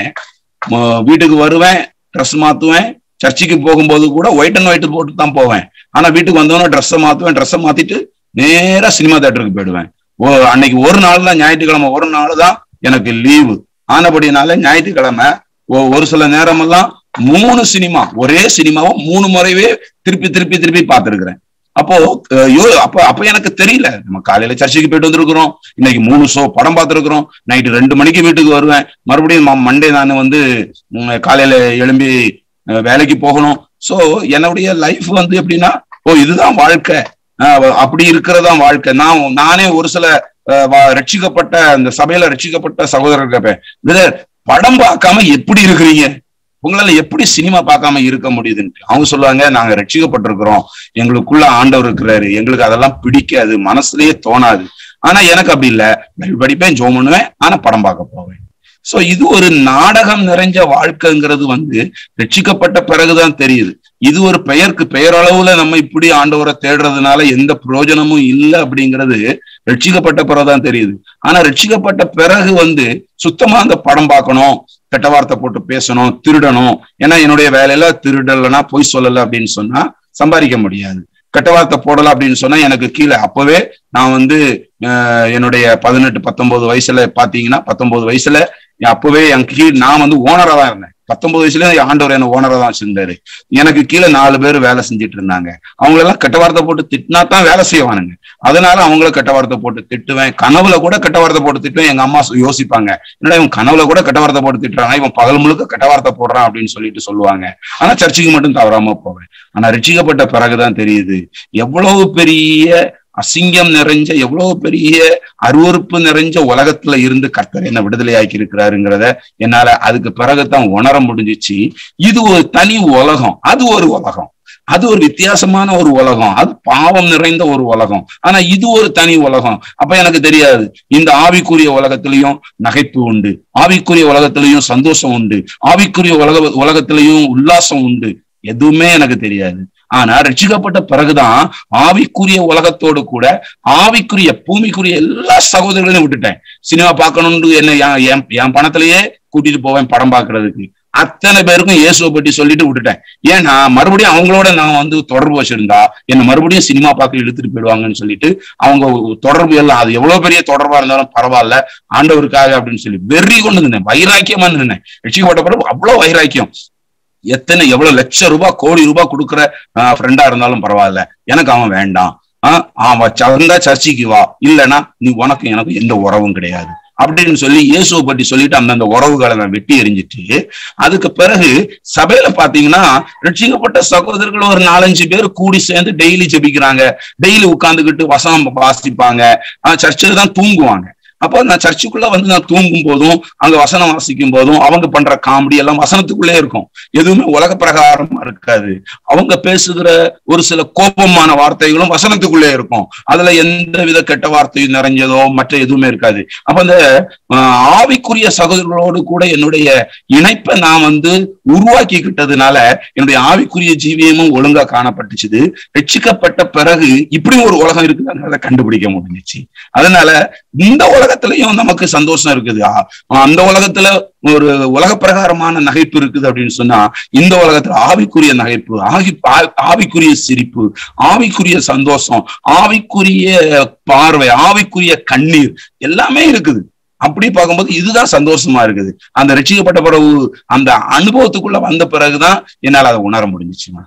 Speaker 4: ம- வீட்டுக்கு வருவேன் ட்ரெஸ் மாத்துவேன் சர்ச்சுக்கு போகும்போது கூட ஒயிட் அண்ட் ஒயிட் போட்டு தான் போவேன் ஆனா வீட்டுக்கு வந்தோடனே ட்ரெஸ்ஸை மாத்துவேன் ட்ரெஸ்ஸை மாத்திட்டு நேரா சினிமா தேட்டருக்கு போயிடுவேன் ஓ அன்னைக்கு ஒரு நாள் தான் ஞாயிற்றுக்கிழமை ஒரு நாள் தான் எனக்கு லீவு ஆனபடினால ஞாயிற்றுக்கிழமை ஒ- ஒரு சில நேரமெல்லாம் மூணு சினிமா ஒரே சினிமாவை மூணு முறைவே திருப்பி திருப்பி திருப்பி பார்த்திருக்கிறேன் அப்போ அஹ், யோ அப்ப அப்ப எனக்கு தெரியல நம்ம காலையில சர்ச்சுக்கு போயிட்டு வந்திருக்கிறோம் இன்னைக்கு மூணு ஷோ படம் பார்த்திருக்கிறோம் நைட்டு ரெண்டு மணிக்கு வீட்டுக்கு வருவேன் மறுபடியும் ம- மண்டே நான் வந்து உம், காலையில எழும்பி அஹ், வேலைக்கு போகணும் சோ என்னுடைய லைஃப் வந்து எப்படின்னா ஓ இதுதான் வாழ்க்கை அஹ், அப்படி இருக்கிறதான் வாழ்க்கை நான் நானே ஒரு சில அஹ், வா- ரட்சிக்கப்பட்ட அந்த சபையில ரட்சிக்கப்பட்ட சகோதரர் கேட்பேன் "பிரதர், படம் பார்க்காம எப்படி இருக்கிறீங்க உங்களால எப்படி சினிமா பார்க்காம இருக்க முடியுதுன்ட்டு அவங்க சொல்லுவாங்க நாங்க ரட்சிக்கப்பட்டிருக்கிறோம் எங்களுக்குள்ள ஆண்டவர் இருக்கிறாரு எங்களுக்கு அதெல்லாம் பிடிக்காது மனசுலயே தோணாது ஆனா எனக்கு அப்படி இல்ல பைபிள் படிப்பேன் ஜோம் பண்ணுவேன் ஆனா படம் பார்க்க போவேன் சோ இது ஒரு நாடகம் நிறைஞ்ச வாழ்க்கைங்கிறது வந்து ரட்சிக்கப்பட்ட பிறகுதான் தெரியுது இது ஒரு பெயருக்கு பெயரளவுல நம்ம இப்படி ஆண்டவரை தேடுறதுனால எந்த பிரயோஜனமும் இல்லை அப்படிங்கிறது ரட்சிக்கப்பட்ட பிறகுதான் தெரியுது ஆனா ரட்சிக்கப்பட்ட பிறகு வந்து சுத்தமா அந்த படம் பார்க்கணும் கெட்ட வார்த்தை போட்டு பேசணும் திருடணும் ஏன்னா என்னுடைய வேலையில திருடலைன்னா பொய் சொல்லல அப்படின்னு சொன்னா சம்பாதிக்க முடியாது கெட்ட வார்த்தை போடல அப்படின்னு சொன்னா எனக்கு கீழே அப்பவே நான் வந்து அஹ், என்னுடைய பதினெட்டு பத்தொன்பது வயசுல பாத்தீங்கன்னா பத்தொன்பது வயசுல அப்பவே என் கீழ் நான் வந்து ஓனரா தான் இருந்தேன் பத்தொன்பது வயசுல என் ஆண்டவர் என்ன ஓனரா தான் வச்சிருந்தாரு எனக்கு கீழே நாலு பேர் வேலை செஞ்சுட்டு இருந்தாங்க அவங்கள எல்லாம் கெட்ட வார்த்தை போட்டு திட்டினா தான் வேலை செய்வானுங்க அதனால அவங்கள கெட்ட வார்த்தை போட்டு திட்டுவேன் கனவுல கூட கெட்ட வார்த்தை போட்டு திட்டுவேன் எங்க அம்மா யோசிப்பாங்க என்னடா இவன் கனவுல கூட கெட்ட வார்த்தை போட்டு திட்டுறாங்க இவன் பகல் முழுக்க கெட்ட வார்த்தை போடுறான் அப்படின்னு சொல்லிட்டு சொல்லுவாங்க ஆனா சர்ச்சுக்கு மட்டும் தவறாம போவேன் ஆனா ரட்சிக்கப்பட்ட பிறகுதான் தெரியுது எவ்வளவு பெரிய அசிங்கம் நிறைஞ்ச எவ்வளவு பெரிய அருவருப்பு நிறைஞ்ச உலகத்துல இருந்து கர்த்தர் என்ன விடுதலையாக்கி இருக்கிறாருங்கிறத என்னால அதுக்கு பிறகுதான் உணர முடிஞ்சிச்சு இது ஒரு தனி உலகம் அது ஒரு உலகம் அது ஒரு வித்தியாசமான ஒரு உலகம் அது பாவம் நிறைந்த ஒரு உலகம் ஆனா இது ஒரு தனி உலகம் அப்ப எனக்கு தெரியாது இந்த ஆவிக்குரிய உலகத்திலையும் நகைப்பு உண்டு ஆவிக்குரிய உலகத்திலையும் சந்தோஷம் உண்டு ஆவிக்குரிய உலக உலகத்திலையும் உல்லாசம் உண்டு எதுவுமே எனக்கு தெரியாது ஆனா ரட்சிக்கப்பட்ட பிறகுதான் ஆவிக்குரிய உலகத்தோடு கூட ஆவிக்குரிய பூமிக்குரிய எல்லா சகோதரர்களையும் விட்டுட்டேன் சினிமா பார்க்கணும்னு என்ன என்- என் என் பணத்திலேயே கூட்டிட்டு போவேன் படம் பார்க்கிறதுக்கு அத்தனை பேருக்கும் இயேசுவை பற்றி சொல்லிட்டு விட்டுட்டேன் ஏன்னா மறுபடியும் அவங்களோட நான் வந்து தொடர்பு வச்சிருந்தா என்ன மறுபடியும் சினிமா பார்க்க இழுத்துட்டு போயிடுவாங்கன்னு சொல்லிட்டு அவங்க தொடர்பு எல்லாம் அது எவ்வளவு பெரிய தொடர்பா இருந்தாலும் பரவாயில்ல ஆண்டவருக்காக அப்படின்னு சொல்லி வெறி கொண்டு இருந்தேன் வைராக்கியமா இருந்தேன் ரட்சிக்கப்பட்ட பிறகு அவ்வளவு வைராக்கியம் எத்தனை எவ்வளவு லட்சம் ரூபாய் கோடி ரூபாய் கொடுக்குற ஃப்ரெண்டா இருந்தாலும் பரவாயில்ல எனக்கு அவன் வேண்டாம் ஆஹ் அவன் சந்தா சர்ச்சைக்கு வா இல்லைன்னா நீ உனக்கு எனக்கு எந்த உறவும் கிடையாது அப்படின்னு சொல்லி இயேசுவை பற்றி சொல்லிட்டு அந்தந்த உறவுகளை நான் வெட்டி எறிஞ்சிட்டு அதுக்கு பிறகு சபையில பாத்தீங்கன்னா ரட்சிக்கப்பட்ட சகோதரர்கள் ஒரு நாலஞ்சு பேர் கூடி சேர்ந்து டெய்லி ஜெபிக்கிறாங்க டெய்லி உட்கார்ந்துகிட்டு வசனம் வாசிப்பாங்க சர்ச்சில் தான் தூங்குவாங்க அப்போ நான் சர்ச்சுக்குள்ள வந்து நான் தூங்கும் போதும் அங்க வசனம் வாசிக்கும் போதும் அவங்க பண்ற காமெடி எல்லாம் வசனத்துக்குள்ளே இருக்கும் எதுவுமே உலக பிரகாரமா இருக்காது அவங்க பேசுகிற ஒரு சில கோபமான வார்த்தைகளும் வசனத்துக்குள்ளே இருக்கும் அதுல எந்த வித கெட்ட வார்த்தையும் நிறைஞ்சதோ மற்ற எதுவுமே இருக்காது அப்ப அந்த ஆஹ், ஆவிக்குரிய சகோதரர்களோடு கூட என்னுடைய இணைப்பை நான் வந்து உருவாக்கிக்கிட்டதுனால என்னுடைய ஆவிக்குரிய ஜீவியமும் ஒழுங்கா காணப்பட்டுச்சுது ரட்சிக்கப்பட்ட பிறகு இப்படி ஒரு உலகம் இருக்குதுங்கிறத கண்டுபிடிக்க முடிஞ்சிச்சு அதனால இந்த உலகத்திலையும் நமக்கு சந்தோஷம் இருக்குது ஆ, அந்த உலகத்துல ஒரு உலக பிரகாரமான நகைப்பு இருக்குது அப்படின்னு சொன்னா இந்த உலகத்துல ஆவிக்குரிய நகைப்பு ஆகி ஆ- ஆவிக்குரிய சிரிப்பு ஆவிக்குரிய சந்தோஷம் ஆவிக்குரிய பார்வை ஆவிக்குரிய கண்ணீர் எல்லாமே இருக்குது அப்படி பார்க்கும்போது இதுதான் சந்தோஷமா இருக்குது அந்த ரட்சிக்கப்பட்ட பிறகு அந்த அனுபவத்துக்குள்ள வந்த பிறகுதான் என்னால அதை உணர முடிஞ்சுச்சுமா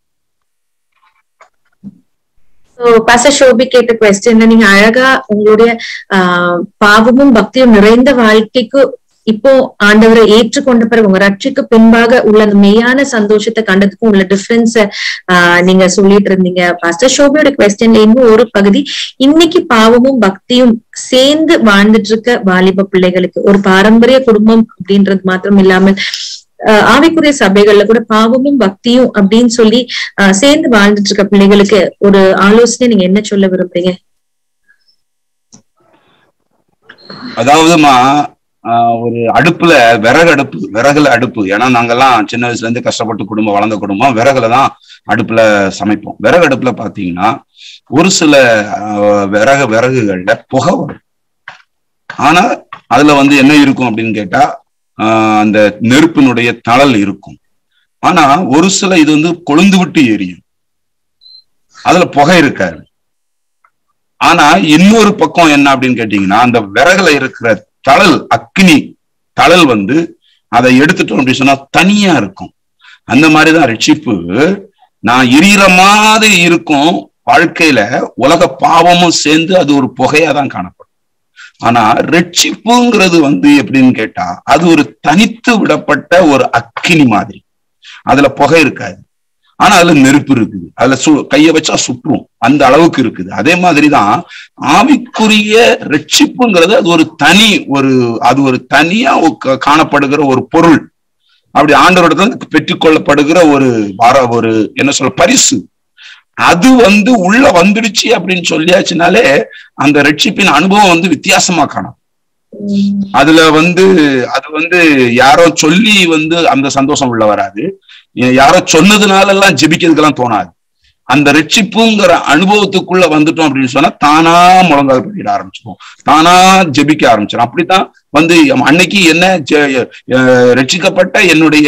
Speaker 1: ஸோ பாச ஷோபி கேட்ட கொஸ்டின் நீங்க அழகா உங்களுடைய ஆஹ் பாவமும் பக்தியும் நிறைந்த வாழ்க்கைக்கு இப்போ ஆண்டவரை ஏற்றுக்கொண்ட பிறகு உங்க ரட்சிக்கு பின்பாக உள்ள அந்த மெய்யான சந்தோஷத்தை கண்டதுக்கும் உள்ள டிஃபரன்ஸ ஆஹ் நீங்க சொல்லிட்டு இருந்தீங்க பாஸ்டர் ஷோபியோட கொஸ்டின்ல இன்னும் ஒரு பகுதி இன்னைக்கு பாவமும் பக்தியும் சேர்ந்து வாழ்ந்துட்டு இருக்க வாலிப பிள்ளைகளுக்கு ஒரு பாரம்பரிய குடும்பம் அப்படின்றது மாத்திரம் இல்லாமல் ஆஹ் ஆவிக்குரிய சபைகள்ல கூட பாவமும் பக்தியும் அப்படின்னு சொல்லி ஆஹ் சேர்ந்து வாழ்ந்துட்டு இருக்க பிள்ளைகளுக்கு ஒரு ஆலோசனை நீங்க என்ன சொல்ல விரும்புறீங்க
Speaker 4: அதாவதுமா ஆஹ் ஒரு அடுப்புல விறகு அடுப்பு விறகுல அடுப்பு ஏன்னா நாங்கெல்லாம் சின்ன வயசுல இருந்து கஷ்டப்பட்டு குடும்பம் வளர்ந்த குடும்பம் விறகுல தான் அடுப்புல சமைப்போம் விறகு அடுப்புல பாத்தீங்கன்னா ஒரு சில ஆஹ் விறகு விறகுகள்ல புகை வரும் ஆனா அதுல வந்து என்ன இருக்கும் அப்படின்னு கேட்டா ஆஹ் அந்த நெருப்பினுடைய தழல் இருக்கும் ஆனா ஒரு சில இது வந்து கொழுந்து விட்டு எரியும் அதுல புகை இருக்காது ஆனா இன்னொரு பக்கம் என்ன அப்படின்னு கேட்டீங்கன்னா அந்த விறகுல இருக்கிற தழல் அக்னி தழல் வந்து அதை எடுத்துட்டோம் அப்படின்னு சொன்னா தனியா இருக்கும் அந்த மாதிரிதான் ரட்சிப்பு நான் எரியற மாதிரி இருக்கும் வாழ்க்கையில உலக பாவமும் சேர்ந்து அது ஒரு புகையா தான் காணப்படும் ஆனா ரட்சிப்புங்கிறது வந்து எப்படின்னு கேட்டா அது ஒரு தனித்து விடப்பட்ட ஒரு அக்கினி மாதிரி அதுல புகை இருக்காது ஆனா அதுல நெருப்பு இருக்குது அதுல சு கைய வச்சா சுற்றும் அந்த அளவுக்கு இருக்குது அதே மாதிரிதான் ஆவிக்குரிய ரட்சிப்புங்கிறது அது ஒரு தனி ஒரு அது ஒரு தனியா ஒரு காணப்படுகிற ஒரு பொருள் அப்படி ஆண்டவரிடத்துல பெற்றுக்கொள்ளப்படுகிற ஒரு வார ஒரு என்ன சொல்ல பரிசு அது வந்து உள்ள வந்துடுச்சு அப்படின்னு சொல்லியாச்சுனாலே அந்த ரட்சிப்பின் அனுபவம் வந்து வித்தியாசமா காணும் அதுல வந்து அது வந்து யாரோ சொல்லி வந்து அந்த சந்தோஷம் உள்ள வராது யாரோ சொன்னதுனால எல்லாம் ஜெபிக்கிறதுக்கெல்லாம் தோணாது அந்த ரட்சிப்புங்கிற அனுபவத்துக்குள்ள வந்துட்டோம் அப்படின்னு சொன்னா தானா முழங்கால் பண்ணிட ஆரம்பிச்சிடும் தானா ஜெபிக்க ஆரம்பிச்சிடும் அப்படித்தான் வந்து அன்னைக்கு என்ன ரட்சிக்கப்பட்ட என்னுடைய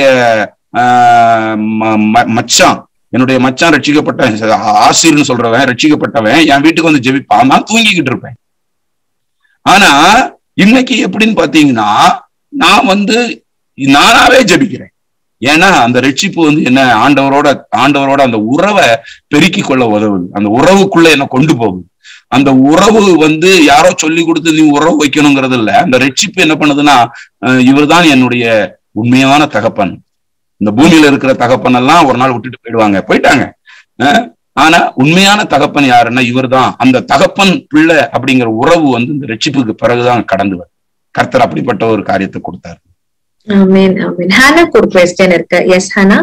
Speaker 4: மச்சான் என்னுடைய மச்சான் ரட்சிக்கப்பட்ட ஆசிரியர்னு சொல்றவன் ரட்சிக்கப்பட்டவன் என் வீட்டுக்கு வந்து ஜெபிப்பான் நான் தூங்கிக்கிட்டு இருப்பேன் ஆனா இன்னைக்கு எப்படின்னு பாத்தீங்கன்னா நான் வந்து நானாவே ஜெபிக்கிறேன் ஏன்னா அந்த ரட்சிப்பு வந்து என்ன ஆண்டவரோட ஆண்டவரோட அந்த உறவை பெருக்கி கொள்ள உதவுது அந்த உறவுக்குள்ள என்ன கொண்டு போகுது அந்த உறவு வந்து யாரோ சொல்லி கொடுத்து நீ உறவு வைக்கணுங்கிறது இல்ல அந்த ரட்சிப்பு என்ன பண்ணுதுன்னா இவர் தான் என்னுடைய உண்மையான தகப்பன் இந்த பூமியில இருக்கிற தகப்பன் எல்லாம் ஒரு நாள் விட்டுட்டு போயிடுவாங்க போயிட்டாங்க ஆனா உண்மையான தகப்பன் யாருன்னா இவர் தான் அந்த தகப்பன் பிள்ளை அப்படிங்கிற உறவு வந்து இந்த ரட்சிப்புக்கு பிறகுதான் கடந்து வரும் கர்த்தர் அப்படிப்பட்ட ஒரு காரியத்தை கொடுத்தாரு
Speaker 1: ஆமீன் ஆமீன் ஹானாக்கு ஒரு கொஸ்டின் இருக்கு எஸ் ஹானா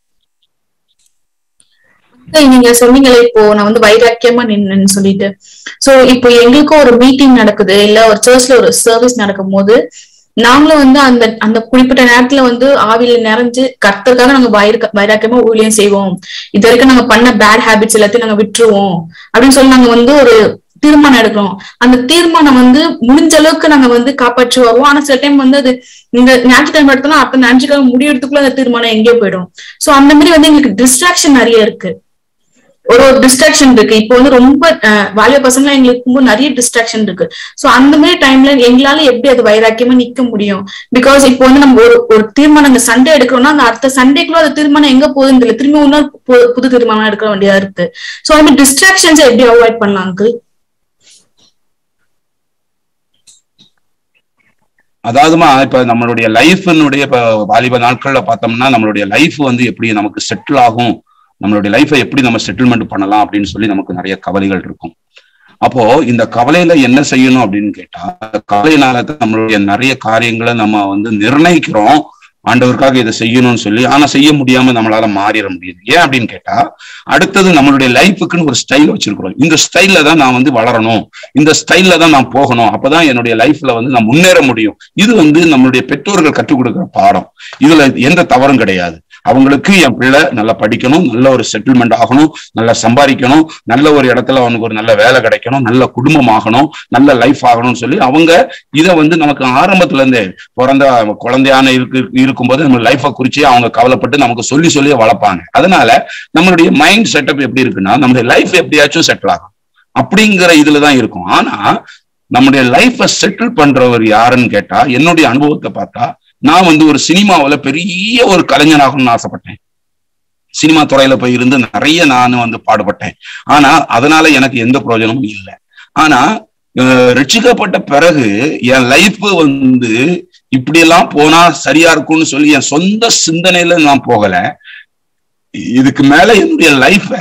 Speaker 3: நீங்க சொன்னீங்களே இப்போ நான் வந்து வைராக்கியமா நின்னு சொல்லிட்டு சோ இப்போ எங்களுக்கும் ஒரு மீட்டிங் நடக்குது இல்ல ஒரு சர்ச்ல ஒரு சர்வீஸ் நடக்கும் போது நாங்களும் வந்து அந்த அந்த குறிப்பிட்ட நேரத்துல வந்து ஆவியில நிறைஞ்சு கர்த்தருக்காக நாங்க வைர வைராக்கியமா ஊழியம் செய்வோம் இது வரைக்கும் நாங்க பண்ண பேட் ஹேபிட்ஸ் எல்லாத்தையும் நாங்க விட்டுருவோம் அப்படின்னு சொல்லி நாங்க வந்து ஒரு தீர்மானம் எடுக்கிறோம் அந்த தீர்மானம் வந்து முடிஞ்ச அளவுக்கு நாங்க வந்து காப்பாற்றி வருவோம் ஆனா சில டைம் வந்து அது இந்த ஞாயிற்றுக்கிழமை எடுத்தோம்னா அடுத்த ஞாயிற்றுக்கிழமை முடியறதுக்குள்ள அந்த தீர்மானம் எங்கேயோ போயிடும் சோ அந்த மாதிரி வந்து எங்களுக்கு டிஸ்ட்ராக்ஷன் நிறைய இருக்கு ஒரு ஒரு டிஸ்ட்ராக்ஷன் இருக்கு இப்போ வந்து ரொம்ப வாலிப பசங்க எங்களுக்கு நிறைய டிஸ்ட்ராக்ஷன் இருக்கு சோ அந்த மாதிரி டைம்ல எங்களால எப்படி அது வைராக்கியமா நிக்க முடியும் பிகாஸ் இப்போ வந்து நம்ம ஒரு ஒரு தீர்மானம் இந்த சண்டே எடுக்கிறோம்னா அந்த அடுத்த சண்டேக்குள்ள அந்த தீர்மானம் எங்க போகுதுன்னு தெரியல திரும்பி இன்னொரு புது தீர்மானம் எடுக்க வேண்டியதா இருக்கு சோ அந்த மாதிரி டிஸ்ட்ராக்ஷன்ஸ் எப்படி அவாய்ட் பண்ணலாம் அங்கிள்
Speaker 4: அதாவதுமா இப்ப நம்மளுடைய லைஃப்னுடைய இப்ப வாலிப நாட்கள்ல பார்த்தோம்னா நம்மளுடைய லைஃப் வந்து எப்படி நமக்கு செட்டில் ஆகும் நம்மளுடைய லைஃபை எப்படி நம்ம செட்டில்மெண்ட் பண்ணலாம் அப்படின்னு சொல்லி நமக்கு நிறைய கவலைகள் இருக்கும் அப்போ இந்த கவலையில என்ன செய்யணும் அப்படின்னு கேட்டா கவலையினால நம்மளுடைய நிறைய காரியங்களை நம்ம வந்து நிர்ணயிக்கிறோம் ஆண்டவருக்காக இதை செய்யணும்னு சொல்லி ஆனா செய்ய முடியாம நம்மளால மாறிட முடியுது ஏன் அப்படின்னு கேட்டா அடுத்தது நம்மளுடைய லைஃபுக்குன்னு ஒரு ஸ்டைல் வச்சிருக்கிறோம் இந்த ஸ்டைல்ல தான் நான் வந்து வளரணும் இந்த ஸ்டைல்ல தான் நான் போகணும் அப்பதான் என்னுடைய லைஃப்ல வந்து நான் முன்னேற முடியும் இது வந்து நம்மளுடைய பெற்றோர்கள் கற்றுக் கொடுக்குற பாடம் இதுல எந்த தவறும் கிடையாது அவங்களுக்கு என் பிள்ளை நல்லா படிக்கணும் நல்ல ஒரு செட்டில்மெண்ட் ஆகணும் நல்லா சம்பாதிக்கணும் நல்ல ஒரு இடத்துல அவனுக்கு ஒரு நல்ல வேலை கிடைக்கணும் நல்ல குடும்பம் ஆகணும் நல்ல லைஃப் ஆகணும்னு சொல்லி அவங்க இதை வந்து நமக்கு ஆரம்பத்துல இருந்தே பிறந்த குழந்தையான இருக்கு இருக்கும்போது நம்ம லைஃபை குறிச்சு அவங்க கவலைப்பட்டு நமக்கு சொல்லி சொல்லி வளர்ப்பாங்க அதனால நம்மளுடைய மைண்ட் செட்டப் எப்படி இருக்குன்னா நம்மளுடைய லைஃப் எப்படியாச்சும் செட்டில் ஆகும் அப்படிங்கிற இதுலதான் இருக்கும் ஆனா நம்முடைய லைஃபை செட்டில் பண்றவர் யாருன்னு கேட்டா என்னுடைய அனுபவத்தை பார்த்தா நான் வந்து ஒரு சினிமாவில் பெரிய ஒரு கலைஞனாகணும்னு ஆசைப்பட்டேன் சினிமா துறையில போய் இருந்து நிறைய நான் வந்து பாடுபட்டேன் ஆனா அதனால எனக்கு எந்த பிரயோஜனமும் இல்லை ஆனா ரட்சிக்கப்பட்ட பிறகு என் லைஃப் வந்து இப்படி எல்லாம் போனா சரியா இருக்கும்னு சொல்லி என் சொந்த சிந்தனையில நான் போகல இதுக்கு மேல என்னுடைய லைஃப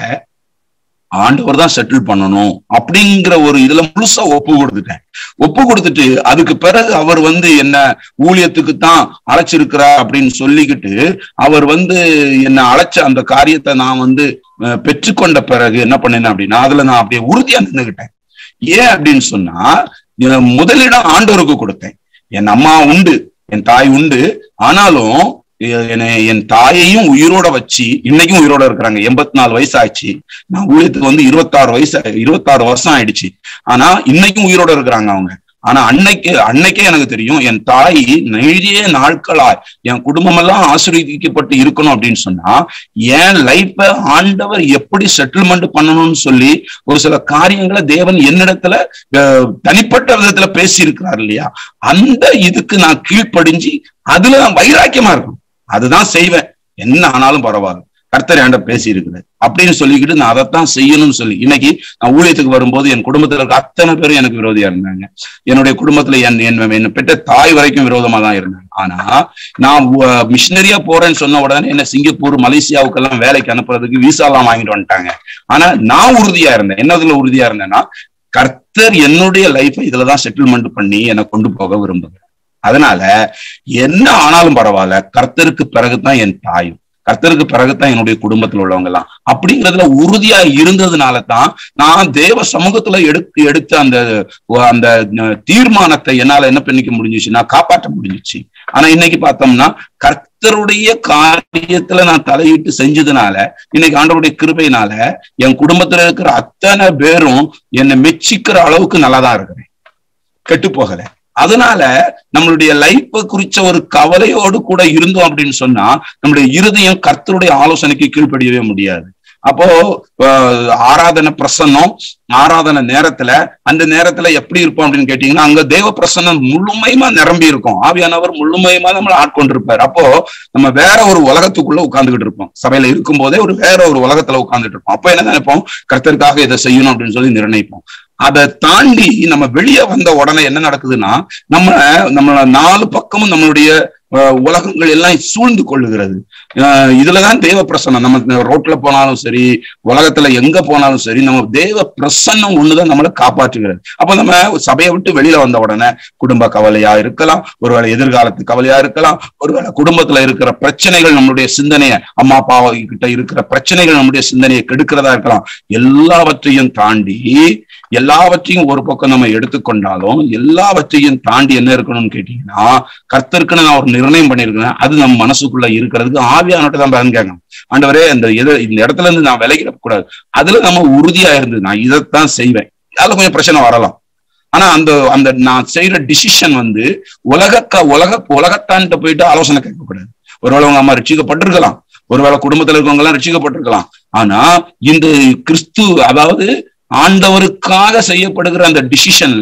Speaker 4: ஆண்டவர் தான் செட்டில் பண்ணணும் அப்படிங்கிற ஒரு இதுல முழுசா ஒப்பு கொடுத்துட்டேன் ஒப்பு கொடுத்துட்டு அதுக்கு பிறகு அவர் வந்து என்ன ஊழியத்துக்கு தான் அழைச்சிருக்கிறா அப்படின்னு சொல்லிக்கிட்டு அவர் வந்து என்ன அழைச்ச அந்த காரியத்தை நான் வந்து அஹ், பெற்றுக்கொண்ட பிறகு என்ன பண்ணேன் அப்படின்னா அதுல நான் அப்படியே உறுதியா நின்றுகிட்டேன் ஏன் அப்படின்னு சொன்னா என் முதலிடம் ஆண்டவருக்கு கொடுத்தேன் என் அம்மா உண்டு என் தாய் உண்டு ஆனாலும் எ- என்னை என் தாயையும் உயிரோட வச்சு இன்னைக்கும் உயிரோட இருக்கிறாங்க எண்பத்தி நாலு வயசு ஆச்சு நான் ஊழியத்துக்கு வந்து இருபத்தாறு வயசு இருபத்தாறு வருஷம் ஆயிடுச்சு ஆனா இன்னைக்கும் உயிரோட இருக்கிறாங்க அவங்க ஆனா அன்னைக்கு அன்னைக்கே எனக்கு தெரியும் என் தாய் நிறைய நாட்களா என் குடும்பம் எல்லாம் ஆசீர்வதிக்கப்பட்டு இருக்கணும் அப்படின்னு சொன்னா என் லைஃப ஆண்டவர் எப்படி செட்டில்மெண்ட் பண்ணணும்னு சொல்லி ஒரு சில காரியங்களை தேவன் என்னிடத்துல அஹ், தனிப்பட்ட விதத்துல பேசி இருக்கிறார் இல்லையா அந்த இதுக்கு நான் கீழ்ப்படிஞ்சு அதுல நான் வைராக்கியமா இருக்கணும் அதுதான் செய்வேன் என்ன ஆனாலும் பரவாயில்ல கர்த்தர் என்கிட்ட பேசி இருக்கிறார் அப்படின்னு சொல்லிக்கிட்டு நான் அதைத்தான் செய்யணும்னு சொல்லி இன்னைக்கு நான் ஊழியத்துக்கு வரும்போது என் குடும்பத்துல இருக்க அத்தனை பேரும் எனக்கு விரோதியா இருந்தாங்க என்னுடைய குடும்பத்துல என் என் என்னை பெற்ற தாய் வரைக்கும் விரோதமா தான் இருந்தாங்க ஆனா நான் மிஷினரியா போறேன்னு சொன்ன உடனே என்ன சிங்கப்பூர் மலேசியாவுக்கு எல்லாம் வேலைக்கு அனுப்புறதுக்கு விசா எல்லாம் வாங்கிட்டு வந்துட்டாங்க ஆனா நான் உறுதியா இருந்தேன் என்னதுல உறுதியா இருந்தேன்னா கர்த்தர் என்னுடைய லைஃபை இதுலதான் செட்டில்மெண்ட் பண்ணி என்னை கொண்டு போக விரும்புகிறேன் அதனால என்ன ஆனாலும் பரவாயில்ல கர்த்தருக்கு பிறகுதான் என் தாயும் கர்த்தருக்கு பிறகுதான் என்னுடைய குடும்பத்துல உள்ளவங்க எல்லாம் அப்படிங்கிறதுல உறுதியா இருந்ததுனால தான் நான் தேவ சமூகத்துல எடுத்து எடுத்த அந்த அந்த தீர்மானத்தை என்னால என்ன பண்ணிக்க முடிஞ்சிச்சுன்னா காப்பாற்ற முடிஞ்சிச்சு ஆனா இன்னைக்கு பார்த்தோம்னா கர்த்தருடைய காரியத்துல நான் தலையிட்டு செஞ்சதுனால இன்னைக்கு ஆண்டவருடைய கிருபையினால என் குடும்பத்துல இருக்கிற அத்தனை பேரும் என்னை மெச்சிக்கிற அளவுக்கு நல்லாதான் இருக்கிறேன் கெட்டு போகல அதனால நம்மளுடைய லைஃப் குறிச்ச ஒரு கவலையோடு கூட இருந்தோம் அப்படின்னு சொன்னா நம்மளுடைய இருதயம் கர்த்தருடைய ஆலோசனைக்கு கீழ்ப்படியவே முடியாது அப்போ ஆஹ், ஆராதனை பிரசன்னம் ஆராதனை நேரத்துல அந்த நேரத்துல எப்படி இருப்போம் அப்படின்னு கேட்டீங்கன்னா அங்க தேவ பிரசன்னம் முழுமையுமா நிரம்பி இருக்கும் ஆவியானவர் முழுமையுமா நம்மளை ஆட்கொண்டிருப்பார் அப்போ நம்ம வேற ஒரு உலகத்துக்குள்ள உட்கார்ந்துகிட்டு இருப்போம் சபையில இருக்கும் போதே ஒரு வேற ஒரு உலகத்துல உட்கார்ந்துட்டு இருப்போம் அப்ப என்ன நினைப்போம் கர்த்தருக்காக இதை செய்யணும் அப்படின்னு சொல்லி நிர்ணயிப்போம் அதை தாண்டி நம்ம வெளியே வந்த உடனே என்ன நடக்குதுன்னா நம்ம நம்ம நாலு பக்கமும் நம்மளுடைய அஹ், உலகங்கள் எல்லாம் சூழ்ந்து கொள்ளுகிறது அஹ், இதுலதான் தேவ பிரசன்னம் நம்ம ரோட்ல போனாலும் சரி உலகத்துல எங்க போனாலும் சரி நம்ம தேவ பிரசன்னம் ஒண்ணுதான் நம்மளை காப்பாற்றுகிறது அப்ப நம்ம சபையை விட்டு வெளியில வந்த உடனே குடும்ப கவலையா இருக்கலாம் ஒருவேளை எதிர்காலத்து கவலையா இருக்கலாம் ஒருவேளை குடும்பத்துல இருக்கிற பிரச்சனைகள் நம்மளுடைய சிந்தனையை அம்மா அப்பா கிட்ட இருக்கிற பிரச்சனைகள் நம்முடைய சிந்தனையை கெடுக்கிறதா இருக்கலாம் எல்லாவற்றையும் தாண்டி எல்லாவற்றையும் ஒரு பக்கம் நம்ம எடுத்துக்கொண்டாலும் எல்லாவற்றையும் தாண்டி என்ன இருக்கணும்னு கேட்டீங்கன்னா கர்த்தருக்குன்னு நான் ஒரு நிர்ணயம் பண்ணியிருக்கிறேன் அது நம்ம மனசுக்குள்ள இருக்கிறதுக்கு ஆவியானோட்ட தான் பயன் கேட்கணும் ஆண்டவரே இந்த எது இந்த இடத்துல இருந்து நான் விலகிட கூடாது அதுல நம்ம உறுதியா இருந்து நான் இதைத்தான் செய்வேன் அதுல கொஞ்சம் பிரச்சனை வரலாம் ஆனா அந்த அந்த நான் செய்யற டிசிஷன் வந்து உலக க- உலக உலகத்தான்கிட்ட போயிட்டு ஆலோசனை கேட்கக்கூடாது ஒருவேளை உங்க அம்மா ரட்சிக்கப்பட்டிருக்கலாம் ஒருவேளை குடும்பத்துல இருக்கவங்க எல்லாம் ரட்சிக்கப்பட்டிருக்கலாம் ஆனா இந்த கிறிஸ்து அதாவது ஆண்டவருக்காக செய்யப்படுகிற அந்த டிசிஷன்ல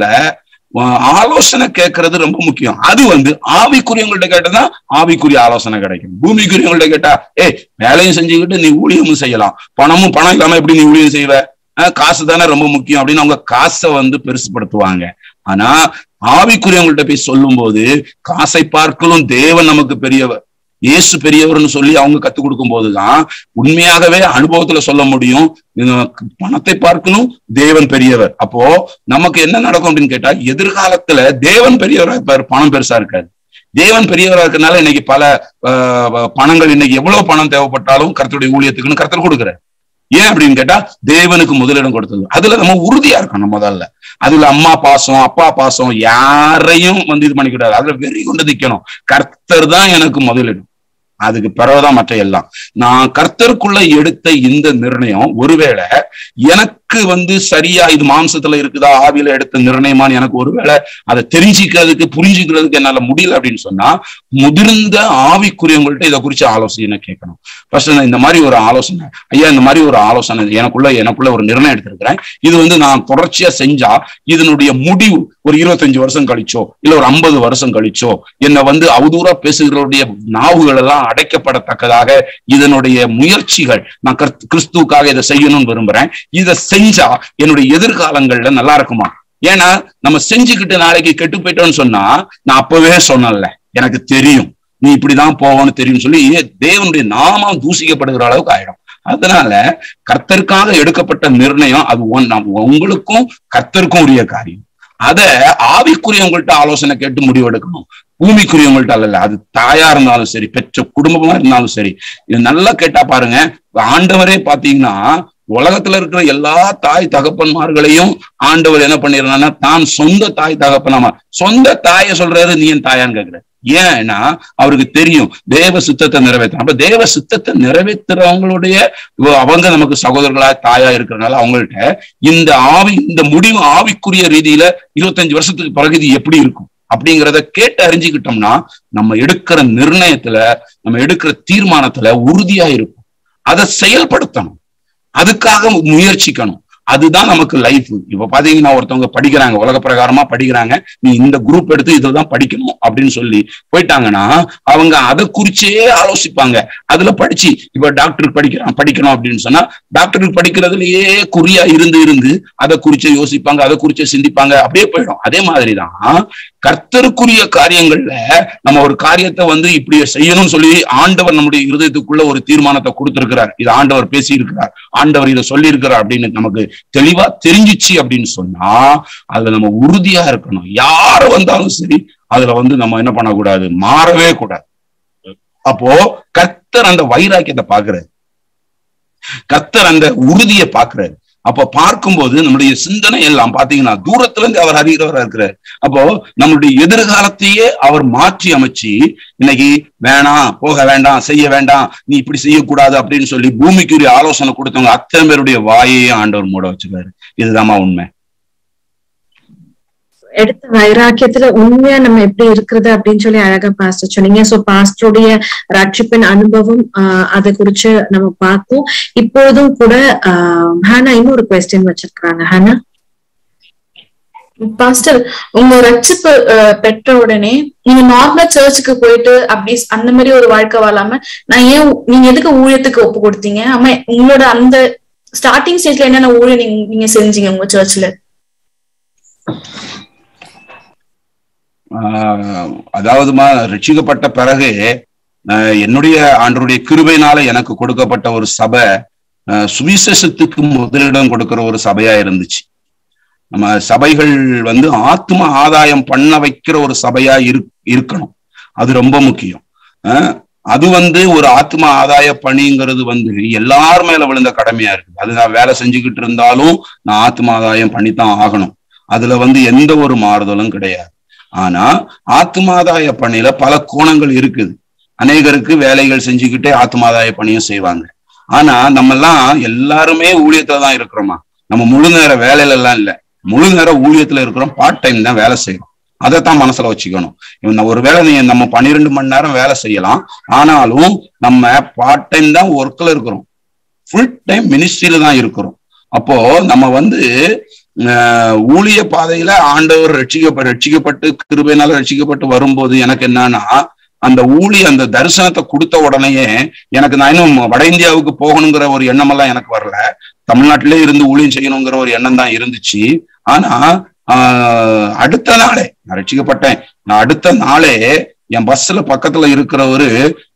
Speaker 4: ஆலோசனை கேட்கறது ரொம்ப முக்கியம் அது வந்து ஆவிக்குரியவங்கள்ட்ட கேட்டதான் ஆவிக்குரிய ஆலோசனை கிடைக்கும் பூமிக்குரியவங்கள்ட்ட கேட்டா ஏய் வேலையும் செஞ்சுக்கிட்டு நீ ஊழியமும் செய்யலாம் பணமும் பணம் இல்லாம எப்படி நீ ஊழியம் செய்வ அஹ் காசு தானே ரொம்ப முக்கியம் அப்படின்னு அவங்க காசை வந்து பெருசுப்படுத்துவாங்க ஆனா ஆவிக்குரியவங்கள்ட்ட போய் சொல்லும் போது காசை பார்க்கலும் தேவன் நமக்கு பெரியவர் இயேசு பெரியவர்னு சொல்லி அவங்க கத்துக் கொடுக்கும் போதுதான் உண்மையாகவே அனுபவத்துல சொல்ல முடியும் அஹ் பணத்தை பார்க்கணும் தேவன் பெரியவர் அப்போ நமக்கு என்ன நடக்கும் அப்படின்னு கேட்டா எதிர்காலத்துல தேவன் பெரியவரா இருப்பாரு பணம் பெருசா இருக்காது தேவன் பெரியவரா இருக்கனால இன்னைக்கு பல அஹ், பணங்கள் இன்னைக்கு எவ்வளவு பணம் தேவைப்பட்டாலும் கர்த்தருடைய ஊழியத்துக்குன்னு கர்த்தர் கொடுக்குறாரு ஏன் அப்படின்னு கேட்டா தேவனுக்கு முதலிடம் கொடுத்தது அதுல நம்ம உறுதியா இருக்கணும் முதல்ல அதுல அம்மா பாசம் அப்பா பாசம் யாரையும் வந்து இது பண்ணிக்கூடாது அதுல வெறி கொண்டு நிக்கணும் கர்த்தர் தான் எனக்கு முதலிடம் அதுக்கு பிறகுதான் மற்ற எல்லாம் நான் கர்த்தருக்குள்ள எடுத்த இந்த நிர்ணயம் ஒருவேளை எனக்கு வந்து சரியா இது மாம்சத்துல இருக்குதா ஆவியில எடுத்த நிர்ணயமான்னு எனக்கு ஒருவேளை அதை தெரிஞ்சுக்கிறதுக்கு புரிஞ்சுக்கிறதுக்கு என்னால முடியல அப்படின்னு சொன்னா முதிர்ந்த ஆவிக்குரியவங்கள்ட்ட இதை குறிச்சு ஆலோசனை கேட்கணும் ஃபர்ஸ்ட் நான் இந்த மாதிரி ஒரு ஆலோசனை ஐயா இந்த மாதிரி ஒரு ஆலோசனை எனக்குள்ள எனக்குள்ள ஒரு நிர்ணயம் எடுத்திருக்கிறேன் இது வந்து நான் தொடர்ச்சியா செஞ்சா இதனுடைய முடிவு ஒரு இருபத்தஞ்சு வருஷம் கழிச்சோ இல்ல ஒரு ஐம்பது வருஷம் கழிச்சோ என்னை வந்து அவதூறா பேசுகிறவருடைய நாவுகள் எல்லாம் அடைக்கப்படத்தக்கதாக இதனுடைய முயற்சிகள் நான் கிறிஸ்து- கிறிஸ்துவுக்காக இதை செய்யணும்னு விரும்புறேன் இதை செஞ்சா என்னுடைய எதிர்காலங்கள்ல நல்லா இருக்குமா ஏன்னா நம்ம செஞ்சுக்கிட்டு நாளைக்கு கெட்டு போயிட்டோம்னு சொன்னா நான் அப்பவே சொன்னேன்ல எனக்கு தெரியும் நீ இப்படிதான் போவோம்னு தெரியும் சொல்லி தேவனுடைய நாமம் தூசிக்கப்படுகிற அளவுக்கு ஆயிடும் அதனால கர்த்தருக்காக எடுக்கப்பட்ட நிர்ணயம் அது ஒன் நம்ம உங்களுக்கும் கர்த்தருக்கும் உரிய காரியம் அத ஆவிக்குரியவங்கள்ட்ட ஆலோசனை கேட்டு முடிவெடுக்கணும் பூமிக்குரியவங்கள்ட்ட அல்ல அது தாயா இருந்தாலும் சரி பெற்ற குடும்பமா இருந்தாலும் சரி இது நல்லா கேட்டா பாருங்க ஆண்டவரே பாத்தீங்கன்னா உலகத்துல இருக்கிற எல்லா தாய் தகப்பன்மார்களையும் ஆண்டவர் என்ன பண்ணிடுறாங்கன்னா தான் சொந்த தாய் தகப்பனாமா சொந்த தாயை சொல்றாரு நீ என் தாயான்னு கேக்குற ஏன்னா அவருக்கு தெரியும் தேவ சித்தத்தை நிறைவேற்ற அப்ப தேவ சித்தத்தை நிறைவேற்றுறவங்களுடைய அவங்க நமக்கு சகோதரர்களா தாயா இருக்கிறனால அவங்கள்ட்ட இந்த ஆவி இந்த முடிவு ஆவிக்குரிய ரீதியில இருபத்தஞ்சு வருஷத்துக்கு பிறகு இது எப்படி இருக்கும் அப்படிங்கிறத கேட்டு அறிஞ்சுக்கிட்டோம்னா நம்ம எடுக்கிற நிர்ணயத்துல நம்ம எடுக்கிற தீர்மானத்துல உறுதியா இருக்கும் அதை செயல்படுத்தணும் அதுக்காக முயற்சிக்கணும் அதுதான் நமக்கு லைஃப் இப்ப பாத்தீங்கன்னா ஒருத்தவங்க படிக்கிறாங்க உலக பிரகாரமா படிக்கிறாங்க நீ இந்த குரூப் எடுத்து இதுதான் படிக்கணும் அப்படின்னு சொல்லி போயிட்டாங்கன்னா அவங்க அதை குறிச்சே ஆலோசிப்பாங்க அதுல படிச்சு இப்ப டாக்டருக்கு படிக்கிறான் படிக்கணும் அப்படின்னு சொன்னா டாக்டருக்கு படிக்கிறதுலயே குறியா இருந்து இருந்து அதை குறிச்சே யோசிப்பாங்க அதை குறிச்சே சிந்திப்பாங்க அப்படியே போயிடும் அதே மாதிரிதான் கர்த்தருக்குரிய காரியங்கள்ல நம்ம ஒரு காரியத்தை வந்து இப்படி செய்யணும்னு சொல்லி ஆண்டவர் நம்முடைய இருதயத்துக்குள்ள ஒரு தீர்மானத்தை கொடுத்திருக்கிறார் இது ஆண்டவர் பேசி இருக்கிறார் ஆண்டவர் இதை சொல்லி இருக்கிறார் அப்படின்னு நமக்கு தெளிவா தெரிஞ்சிச்சு அப்படின்னு சொன்னா அதுல நம்ம உறுதியா இருக்கணும் யாரு வந்தாலும் சரி அதுல வந்து நம்ம என்ன பண்ணக்கூடாது மாறவே கூடாது அப்போ கர்த்தர் அந்த வைராக்கியத்தை பாக்குறாரு கர்த்தர் அந்த உறுதியை பாக்குறாரு அப்ப பார்க்கும்போது நம்முடைய சிந்தனை எல்லாம் பாத்தீங்கன்னா தூரத்துல இருந்து அவர் அறிகிறவரா இருக்கிறார் அப்போ நம்மளுடைய எதிர்காலத்தையே அவர் மாற்றி அமைச்சு இன்னைக்கு வேணாம் போக வேண்டாம் செய்ய வேண்டாம் நீ இப்படி செய்யக்கூடாது அப்படின்னு சொல்லி பூமிக்குரிய ஆலோசனை கொடுத்தவங்க அத்தனை பேருடைய வாயையே ஆண்டவர் மூட வச்சுக்காரு இதுதாம்மா உண்மை
Speaker 1: எடுத்த வைராக்கியத்துல உண்மையா நம்ம எப்படி இருக்கிறது அப்படின்னு சொல்லி அழகா பாஸ்டர் சொன்னீங்க சோ பாஸ்டருடைய ரட்சிப்பின் அனுபவம் ஆஹ் அதை குறிச்சு நம்ம பார்த்தோம் இப்பொழுதும் கூட ஆஹ் ஹானா இன்னொரு கொஸ்டின் வச்சிருக்காங்க ஹானா
Speaker 3: பாஸ்டர் உங்க ரட்சிப்பு பெற்ற உடனே நீங்க நார்மலா சர்ச்சுக்கு போயிட்டு அப்படி அந்த மாதிரி ஒரு வாழ்க்கை வாழாம நான் ஏன் நீங்க எதுக்கு ஊழியத்துக்கு ஒப்பு கொடுத்தீங்க ஆமா உங்களோட அந்த ஸ்டார்டிங் ஸ்டேஜ்ல என்னென்ன ஊழியம் நீங்க நீங்க செஞ்சீங்க உங்க சர்ச்ல
Speaker 4: அதாவதுமா ரட்சிக்கப்பட்ட பிறகு என்னுடைய ஆண்டருடைய கிருபையினால எனக்கு கொடுக்கப்பட்ட ஒரு சபை சுவிசேஷத்துக்கு முதலிடம் கொடுக்கிற ஒரு சபையா இருந்துச்சு நம்ம சபைகள் வந்து ஆத்ம ஆதாயம் பண்ண வைக்கிற ஒரு சபையா இரு இருக்கணும் அது ரொம்ப முக்கியம் அது வந்து ஒரு ஆத்ம ஆதாய பணிங்கிறது வந்து எல்லார் மேல விழுந்த கடமையா இருக்குது அது நான் வேலை செஞ்சுக்கிட்டு இருந்தாலும் நான் ஆத்ம ஆதாயம் பண்ணித்தான் ஆகணும் அதுல வந்து எந்த ஒரு மாறுதலும் கிடையாது ஆனா ஆத்மாதாய பணியில பல கோணங்கள் இருக்குது அநேகருக்கு வேலைகள் செஞ்சுக்கிட்டே ஆத்மாதாய பணியும் செய்வாங்க ஆனா நம்ம எல்லாம் எல்லாருமே ஊழியத்துல தான் இருக்கிறோமா நம்ம முழு நேர வேலையில எல்லாம் இல்ல முழு நேர ஊழியத்துல இருக்கிறோம் பார்ட் டைம் தான் வேலை செய்யறோம் அதைத்தான் மனசுல வச்சுக்கணும் ஒரு வேலை நீங்க நம்ம பன்னிரெண்டு மணி நேரம் வேலை செய்யலாம் ஆனாலும் நம்ம பார்ட் டைம் தான் ஒர்க்ல இருக்கிறோம் ஃபுல் டைம் மினிஸ்ட்ரியில தான் இருக்கிறோம் அப்போ நம்ம வந்து ஊழிய பாதையில ஆண்டவர் ரட்சிக்கப்ப ரட்சிக்கப்பட்டு கிருபையினால ரட்சிக்கப்பட்டு வரும்போது எனக்கு என்னன்னா அந்த ஊழி அந்த தரிசனத்தை கொடுத்த உடனேயே எனக்கு நான் இன்னும் வட இந்தியாவுக்கு போகணுங்கிற ஒரு எண்ணம் எல்லாம் எனக்கு வரல தமிழ்நாட்டிலே இருந்து ஊழியம் செய்யணுங்கிற ஒரு எண்ணம் தான் இருந்துச்சு ஆனா ஆஹ் அடுத்த நாளே நான் ரட்சிக்கப்பட்டேன் நான் அடுத்த நாளே என் பஸ்ல பக்கத்துல இருக்கிறவரு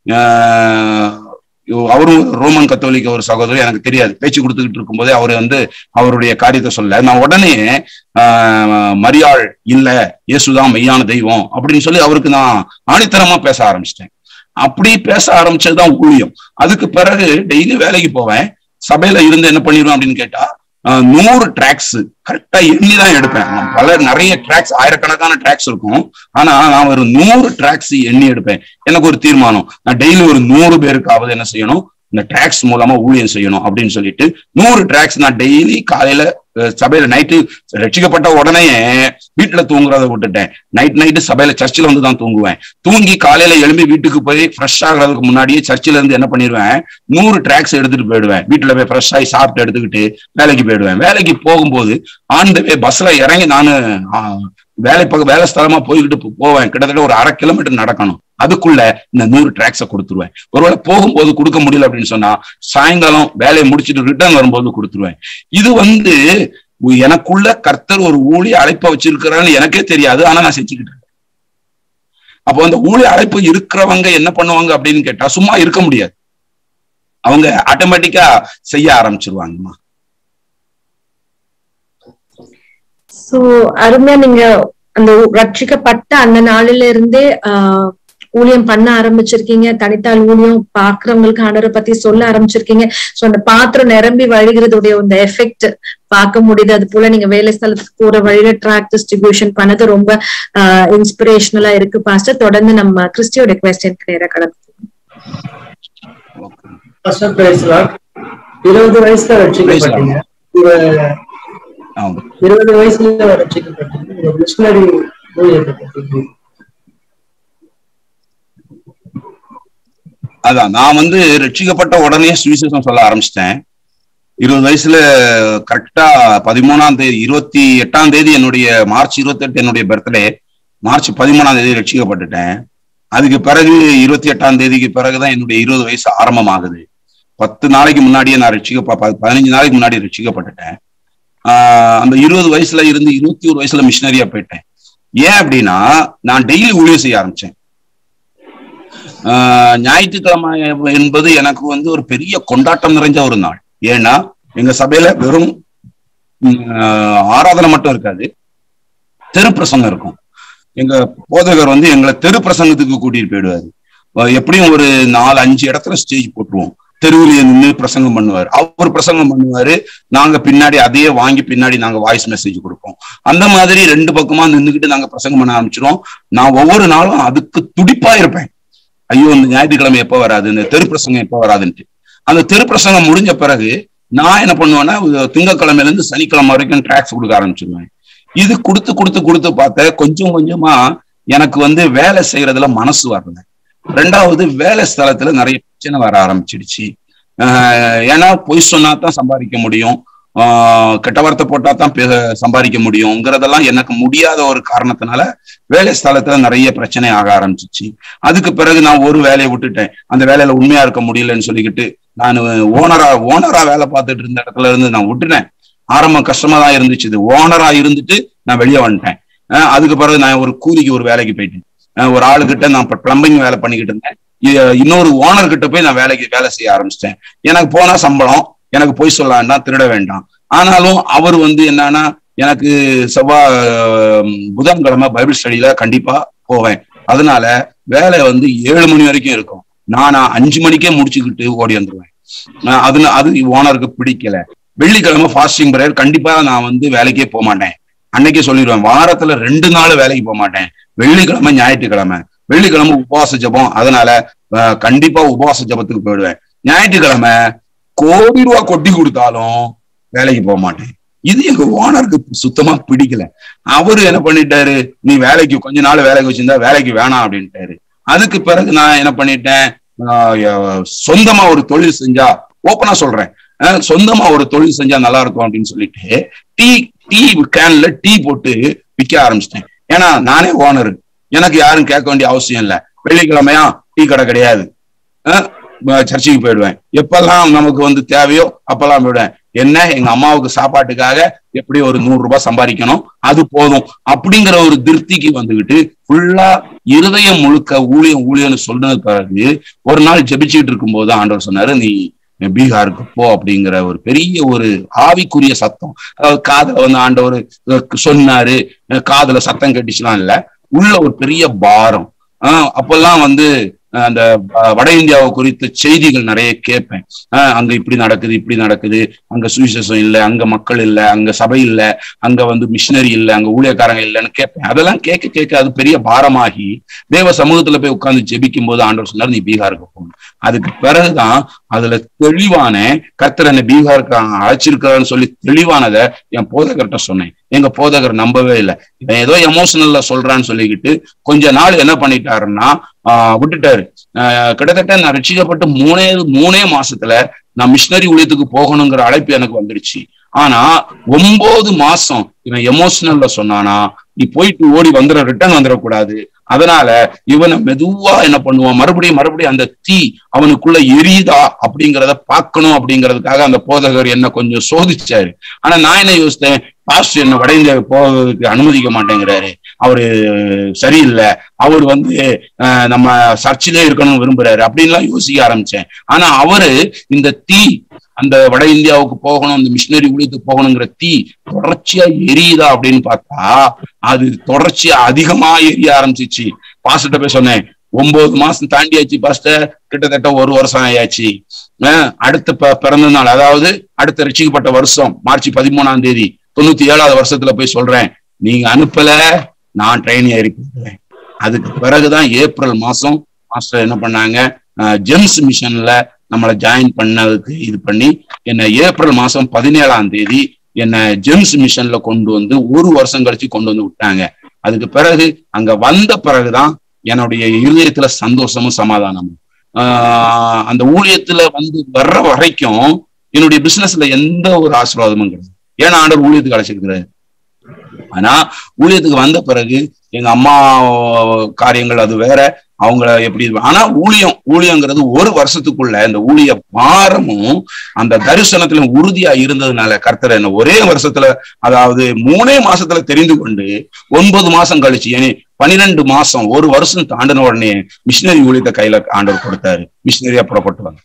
Speaker 4: அவரும் ரோமன் கத்தோலிக்க ஒரு சகோதரர் எனக்கு தெரியாது பேச்சு கொடுத்துக்கிட்டு இருக்கும்போதே அவர் வந்து அவருடைய காரியத்தை சொல்ல நான் உடனே ஆஹ் மரியாள் இல்ல இயேசுதான் மெய்யான தெய்வம் அப்படின்னு சொல்லி அவருக்கு நான் ஆணித்தரமா பேச ஆரம்பிச்சிட்டேன் அப்படி பேச ஆரம்பிச்சதுதான் ஊழியம் அதுக்கு பிறகு டெய்லி வேலைக்கு போவேன் சபையில இருந்து என்ன பண்ணிடுவேன் அப்படின்னு கேட்டா நூறு ட்ராக்ஸ் கரெக்டா எண்ணி தான் எடுப்பேன் பல நிறைய ட்ராக்ஸ் ஆயிரக்கணக்கான ட்ராக்ஸ் இருக்கும் ஆனா நான் ஒரு நூறு ட்ராக்ஸ் எண்ணி எடுப்பேன் எனக்கு ஒரு தீர்மானம் நான் டெய்லி ஒரு நூறு பேருக்காவது என்ன செய்யணும் இந்த ட்ராக்ஸ் மூலமா ஊழியம் செய்யணும் அப்படின்னு சொல்லிட்டு நூறு ட்ராக்ஸ் நான் டெய்லி காலையில சபையில நைட்டு ரட்சிக்கப்பட்ட உடனே வீட்டுல தூங்குறத விட்டுட்டேன் நைட் நைட்டு சபையில சர்ச்சில் வந்து தான் தூங்குவேன் தூங்கி காலையில எழும்பி வீட்டுக்கு போய் ஃப்ரெஷ் ஆகுறதுக்கு முன்னாடியே சர்ச்சில் இருந்து என்ன பண்ணிடுவேன் நூறு ட்ராக்ஸ் எடுத்துட்டு போயிடுவேன் வீட்டுல போய் ஃப்ரெஷ் ஆகி சாப்பிட்டு எடுத்துக்கிட்டு வேலைக்கு போயிடுவேன் வேலைக்கு போகும்போது ஆண்டு பஸ்ல இறங்கி நானு வேலை பக்கம் வேலை ஸ்தலமா போய்கிட்டு போவேன் கிட்டத்தட்ட ஒரு அரை கிலோமீட்டர் நடக்கணும் அதுக்குள்ள இந்த நூறு டிராக்ஸை கொடுத்துருவேன் ஒருவேளை போகும்போது கொடுக்க முடியல அப்படின்னு சொன்னா சாயங்காலம் வேலையை முடிச்சுட்டு ரிட்டர்ன் வரும்போது கொடுத்துருவேன் இது வந்து உ- எனக்குள்ள கர்த்தர் ஒரு ஊழிய அழைப்ப வச்சிருக்கிறான்னு எனக்கே தெரியாது ஆனா நான் செஞ்சுக்கிட்டு இருக்கேன் அப்போ அந்த ஊழிய அழைப்பு இருக்கிறவங்க என்ன பண்ணுவாங்க அப்படின்னு கேட்டா சும்மா இருக்க முடியாது அவங்க ஆட்டோமேட்டிக்கா செய்ய ஆரம்பிச்சிருவாங்கம்மா
Speaker 1: சோ அருமையா நீங்க அந்த ஊ- ரட்சிக்கப்பட்ட அந்த நாளில இருந்தே ஆஹ் ஊழியம் பண்ண ஆரம்பிச்சிருக்கீங்க தனித்தாள் ஊழியம் பாக்குறவங்களுக்கு ஆண்டவரை பத்தி சொல்ல ஆரம்பிச்சிருக்கீங்க சோ அந்த பாத்திரம் நிரம்பி வழிகிறதுடைய அந்த எஃபெக்ட் பார்க்க முடியுது அது போல நீங்க வேலை ஸ்தலத்துக்கு போற வழியில ட்ராக் டிஸ்ட்ரிபியூஷன் பண்ணது ரொம்ப இன்ஸ்பிரேஷனலா இருக்கு பாஸ்டர் தொடர்ந்து நம்ம கிறிஸ்டியோட கொஸ்டின் நேரம் கடந்து
Speaker 6: பாஸ்டர் பிரைஸ் லார்ட் இருபது வயசுல ரட்சிக்கப்பட்டீங்க உங்க
Speaker 4: ஆமா
Speaker 6: இருபது வயசுல ரட்சிக்கப்பட்டீங்க உங்க மிஷினரி ஊழியத்தை பத்தி
Speaker 4: அதான் நான் வந்து ரட்சிக்கப்பட்ட உடனே சுவிசேஷம் சொல்ல ஆரம்பிச்சிட்டேன் இருபது வயசுல கரெக்டா பதிமூணாம் தேதி இருபத்தி எட்டாம் தேதி என்னுடைய மார்ச் இருபத்தி எட்டு என்னுடைய பர்த்டே மார்ச் பதிமூணாம் தேதி ரட்சிக்கப்பட்டுட்டேன் அதுக்கு பிறகு இருபத்தி எட்டாம் தேதிக்கு பிறகுதான் என்னுடைய இருபது வயசு ஆரம்பமாகுது பத்து நாளைக்கு முன்னாடியே நான் ரட்சிக்க ப- பதினஞ்சு நாளைக்கு முன்னாடி ரட்சிக்கப்பட்டுட்டேன் ஆஹ் அந்த இருபது வயசுல இருந்து இருபத்தி ஒரு வயசுல மிஷினரியா போயிட்டேன் ஏன் அப்படின்னா நான் டெய்லி ஊழியம் செய்ய ஆரம்பிச்சேன் ஆஹ் ஞாயிற்றுக்கிழமை என்பது எனக்கு வந்து ஒரு பெரிய கொண்டாட்டம் நிறைஞ்ச ஒரு நாள் ஏன்னா எங்க சபையில வெறும் உம், ஆஹ் ஆராதனை மட்டும் இருக்காது தெரு பிரசங்கம் இருக்கும் எங்க போதகர் வந்து எங்களை தெரு பிரசங்கத்துக்கு கூட்டிட்டு போயிடுவாரு அஹ் எப்படியும் ஒரு நாலு அஞ்சு இடத்துல ஸ்டேஜ் போட்டுருவோம் தெருவில் நின்று பிரசங்கம் பண்ணுவார் அவர் பிரசங்கம் பண்ணுவாரு நாங்க பின்னாடி அதையே வாங்கி பின்னாடி நாங்க வாய்ஸ் மெசேஜ் கொடுப்போம் அந்த மாதிரி ரெண்டு பக்கமா நின்றுக்கிட்டு நாங்க பிரசங்கம் பண்ண ஆரம்பிச்சிருவோம் நான் ஒவ்வொரு நாளும் அதுக்கு துடிப்பா இருப்பேன் ஐயோ இந்த ஞாயிற்றுக்கிழமை எப்ப வராது இந்த தெரு பிரசங்கம் எப்ப வராதுன்ட்டு அந்த தெரு பிரசங்கம் முடிஞ்ச பிறகு நான் என்ன பண்ணுவேன்னா திங்கக்கிழமையில இருந்து சனிக்கிழமை வரைக்கும் ட்ராக்ஸ் கொடுக்க ஆரம்பிச்சிருவேன் இது கொடுத்து கொடுத்து கொடுத்து பார்த்தேன் கொஞ்சம் கொஞ்சமா எனக்கு வந்து வேலை செய்யறதுல மனசு வரல ரெண்டாவது வேலை ஸ்தலத்துல நிறைய பிரச்சனை வர ஆரம்பிச்சிடுச்சு ஆஹ் ஏன்னா பொய் சொன்னா தான் சம்பாதிக்க முடியும் ஆஹ் கெட்ட வார்த்தை போட்டா தான் பே- சம்பாதிக்க முடியுங்கிறதெல்லாம் எனக்கு முடியாத ஒரு காரணத்தினால வேலை ஸ்தலத்துல நிறைய பிரச்சனை ஆக ஆரம்பிச்சிச்சு அதுக்கு பிறகு நான் ஒரு வேலையை விட்டுட்டேன் அந்த வேலையில உண்மையா இருக்க முடியலன்னு சொல்லிக்கிட்டு நான் ஓனரா ஓனரா வேலை பார்த்துட்டு இருந்த இடத்துல இருந்து நான் விட்டுட்டேன் ஆரம்பம் கஷ்டமா தான் இருந்துச்சு இது ஓனரா இருந்துட்டு நான் வெளியே வந்துட்டேன் அஹ் அதுக்கு பிறகு நான் ஒரு கூலிக்கு ஒரு வேலைக்கு போயிட்டேன் அஹ் ஒரு ஆளுகிட்ட நான் பிளம்பிங் வேலை பண்ணிக்கிட்டு இருந்தேன் இ- இன்னொரு ஓனர் கிட்ட போய் நான் வேலைக்கு வேலை செய்ய ஆரம்பிச்சிட்டேன் எனக்கு போனா சம்பளம் எனக்கு போய் சொல்ல வேண்டாம் திருட வேண்டாம் ஆனாலும் அவர் வந்து என்னன்னா எனக்கு செவ்வாய் அஹ், புதன்கிழமை பைபிள் ஸ்டடியில கண்டிப்பா போவேன் அதனால வேலை வந்து ஏழு மணி வரைக்கும் இருக்கும் நான் அஞ்சு மணிக்கே முடிச்சுக்கிட்டு ஓடி வந்துருவேன் அஹ் அது அது ஓனருக்கு பிடிக்கல வெள்ளிக்கிழமை ஃபாஸ்டிங் பிரேயர் கண்டிப்பா நான் வந்து வேலைக்கே போக மாட்டேன் அன்னைக்கே சொல்லிடுவேன் வாரத்துல ரெண்டு நாள் வேலைக்கு போக மாட்டேன் வெள்ளிக்கிழமை ஞாயிற்றுக்கிழமை வெள்ளிக்கிழமை உபவாச ஜெபம் அதனால அஹ், கண்டிப்பா உபவாச ஜெபத்துக்கு போயிடுவேன் ஞாயிற்றுக்கிழமை கோடி ரூபா கொட்டி கொடுத்தாலும் வேலைக்கு போக மாட்டேன் இது எங்க ஓனருக்கு சுத்தமா பிடிக்கல அவரு என்ன பண்ணிட்டாரு நீ வேலைக்கு கொஞ்ச நாள் வேலைக்கு வச்சிருந்தா வேலைக்கு வேணாம் அப்படின்ட்டாரு அதுக்கு பிறகு நான் என்ன பண்ணிட்டேன் ஆஹ் எ- சொந்தமா ஒரு தொழில் செஞ்சா ஓப்பனா சொல்றேன் அஹ் சொந்தமா ஒரு தொழில் செஞ்சா நல்லா இருக்கும் அப்படின்னு சொல்லிட்டு டீ டீ கேன்ல டீ போட்டு விற்க ஆரம்பிச்சிட்டேன் ஏன்னா நானே ஓனர் எனக்கு யாரும் கேட்க வேண்டிய அவசியம் இல்லை வெள்ளிக்கிழமையா டீ கடை கிடையாது அஹ் ப- சர்ச்சுக்கு போயிடுவேன் எப்பெல்லாம் நமக்கு வந்து தேவையோ அப்பெல்லாம் போயிடுவேன் என்ன எங்க அம்மாவுக்கு சாப்பாட்டுக்காக எப்படி ஒரு நூறு ரூபாய் சம்பாதிக்கணும் அது போதும் அப்படிங்கிற ஒரு திருப்திக்கு வந்துகிட்டு ஃபுல்லா இருதயம் முழுக்க ஊழியம் ஊழியம்னு சொன்னது பிறகு ஒரு நாள் ஜெபிச்சுக்கிட்டு இருக்கும்போது ஆண்டவர் சொன்னாரு நீ பீகாருக்கு போ அப்படிங்கிற ஒரு பெரிய ஒரு ஆவிக்குரிய சத்தம் அதாவது காதுல வந்து ஆண்டவர் சொன்னாரு காதுல சத்தம் கட்டிச்சுலாம் இல்ல உள்ள ஒரு பெரிய பாரம் ஆஹ் அப்பெல்லாம் வந்து அஹ் அந்த அஹ் வட இந்தியாவை குறித்த செய்திகள் நிறைய கேட்பேன் ஆஹ் அங்க இப்படி நடக்குது இப்படி நடக்குது அங்க சுவிசேஷம் இல்லை அங்க மக்கள் இல்லை அங்க சபை இல்லை அங்க வந்து மிஷினரி இல்லை அங்க ஊழியக்காரங்க இல்லைன்னு கேட்பேன் அதெல்லாம் கேட்க கேட்க அது பெரிய பாரமாகி தேவ சமூகத்துல போய் உட்கார்ந்து ஜெபிக்கும் போது ஆண்டவர் சொன்னார் நீ பீகாருக்கு போகணும் அதுக்கு பிறகுதான் அதுல தெளிவான கர்த்தர் என்னை பீகாருக்கு அழைச்சிருக்கிறான்னு சொல்லி தெளிவானதை என் போதகர்கிட்ட சொன்னேன் எங்க போதகர் நம்பவே இல்லை இவன் ஏதோ எமோஷனல்ல சொல்றான்னு சொல்லிக்கிட்டு கொஞ்ச நாள் என்ன பண்ணிட்டாருன்னா ஆஹ் விட்டுட்டாரு ஆஹ் கிட்டத்தட்ட நான் ரட்சிக்கப்பட்டு மூணே மூணே மாசத்துல நான் மிஷினரி ஊழியத்துக்கு போகணுங்கிற அழைப்பு எனக்கு வந்துருச்சு ஆனா ஒன்பது மாசம் இவன் எமோஷனல்ல சொன்னானா நீ போயிட்டு ஓடி வந்துட ரிட்டர்ன் வந்துடக்கூடாது அதனால இவனை மெதுவா என்ன பண்ணுவான் மறுபடியும் மறுபடியும் அந்த தீ அவனுக்குள்ள எரியுதா அப்படிங்கிறத பார்க்கணும் அப்படிங்கிறதுக்காக அந்த போதகர் என்ன கொஞ்சம் சோதிச்சாரு ஆனா நான் என்ன யோசித்தேன் பாஸ்டர் என்ன வட இந்தியாவுக்கு போவதற்கு அனுமதிக்க மாட்டேங்கிறாரு அவரு சரியில்லை அவர் வந்து அஹ், நம்ம சர்ச்சிலே இருக்கணும்னு விரும்புறாரு அப்படின்லாம் யோசிக்க ஆரம்பிச்சேன் ஆனா அவரு இந்த தீ அந்த வட இந்தியாவுக்கு போகணும் அந்த மிஷினரி ஊழியத்துக்கு போகணுங்கிற தீ தொடர்ச்சியா எரியுதா அப்படின்னு பார்த்தா அது தொடர்ச்சியா அதிகமா எரிய ஆரம்பிச்சிச்சு பாஸ்டர்ட்ட போய் சொன்னேன் ஒன்பது மாசம் தாண்டியாச்சு பாஸ்டர் கிட்டத்தட்ட ஒரு வருஷம் ஆயாச்சு அஹ் அடுத்த ப- பிறந்த நாள் அதாவது அடுத்த ரட்சிக்கப்பட்ட வருஷம் மார்ச் பதிமூணாம் தேதி தொண்ணூத்தி ஏழாவது வருஷத்துல போய் சொல்றேன் நீங்க அனுப்பல நான் ட்ரெயின் ஏறி போடுவேன் அதுக்கு பிறகுதான் ஏப்ரல் மாசம் மாஸ்டர் என்ன பண்ணாங்க ஜெம்ஸ் மிஷன்ல நம்மளை ஜாயின் பண்ணதுக்கு இது பண்ணி என்னை ஏப்ரல் மாசம் பதினேழாம் தேதி என்னை ஜெம்ஸ் மிஷன்ல கொண்டு வந்து ஒரு வருஷம் கழிச்சு கொண்டு வந்து விட்டாங்க அதுக்கு பிறகு அங்க வந்த பிறகுதான் என்னுடைய இருதயத்துல சந்தோஷமும் சமாதானமும் ஆஹ் அந்த ஊழியத்துல வந்து வர்ற வரைக்கும் என்னுடைய பிசினஸ்ல எந்த ஒரு ஆசீர்வாதமும் கிடையாது ஏன்னா ஆண்டவர் ஊழியத்துக்கு அழைச்சிருக்கிறாரு ஆனா ஊழியத்துக்கு வந்த பிறகு எங்க அம்மா காரியங்கள் அது வேற அவங்கள எப்படி இது- ஆனா ஊழியம் ஊழியங்கிறது ஒரு வருஷத்துக்குள்ள இந்த ஊழிய பாரமும் அந்த தரிசனத்துல உறுதியா இருந்ததுனால கர்த்தர் என்ன ஒரே வருஷத்துல அதாவது மூணே மாசத்துல தெரிந்து கொண்டு ஒன்பது மாசம் கழிச்சு ஏனி பன்னிரெண்டு மாசம் ஒரு வருஷம் தாண்டின உடனே மிஷினரி ஊழியத்தை கையில ஆண்டவர் கொடுத்தாரு மிஷினரியா புறப்பட்டு வந்தார்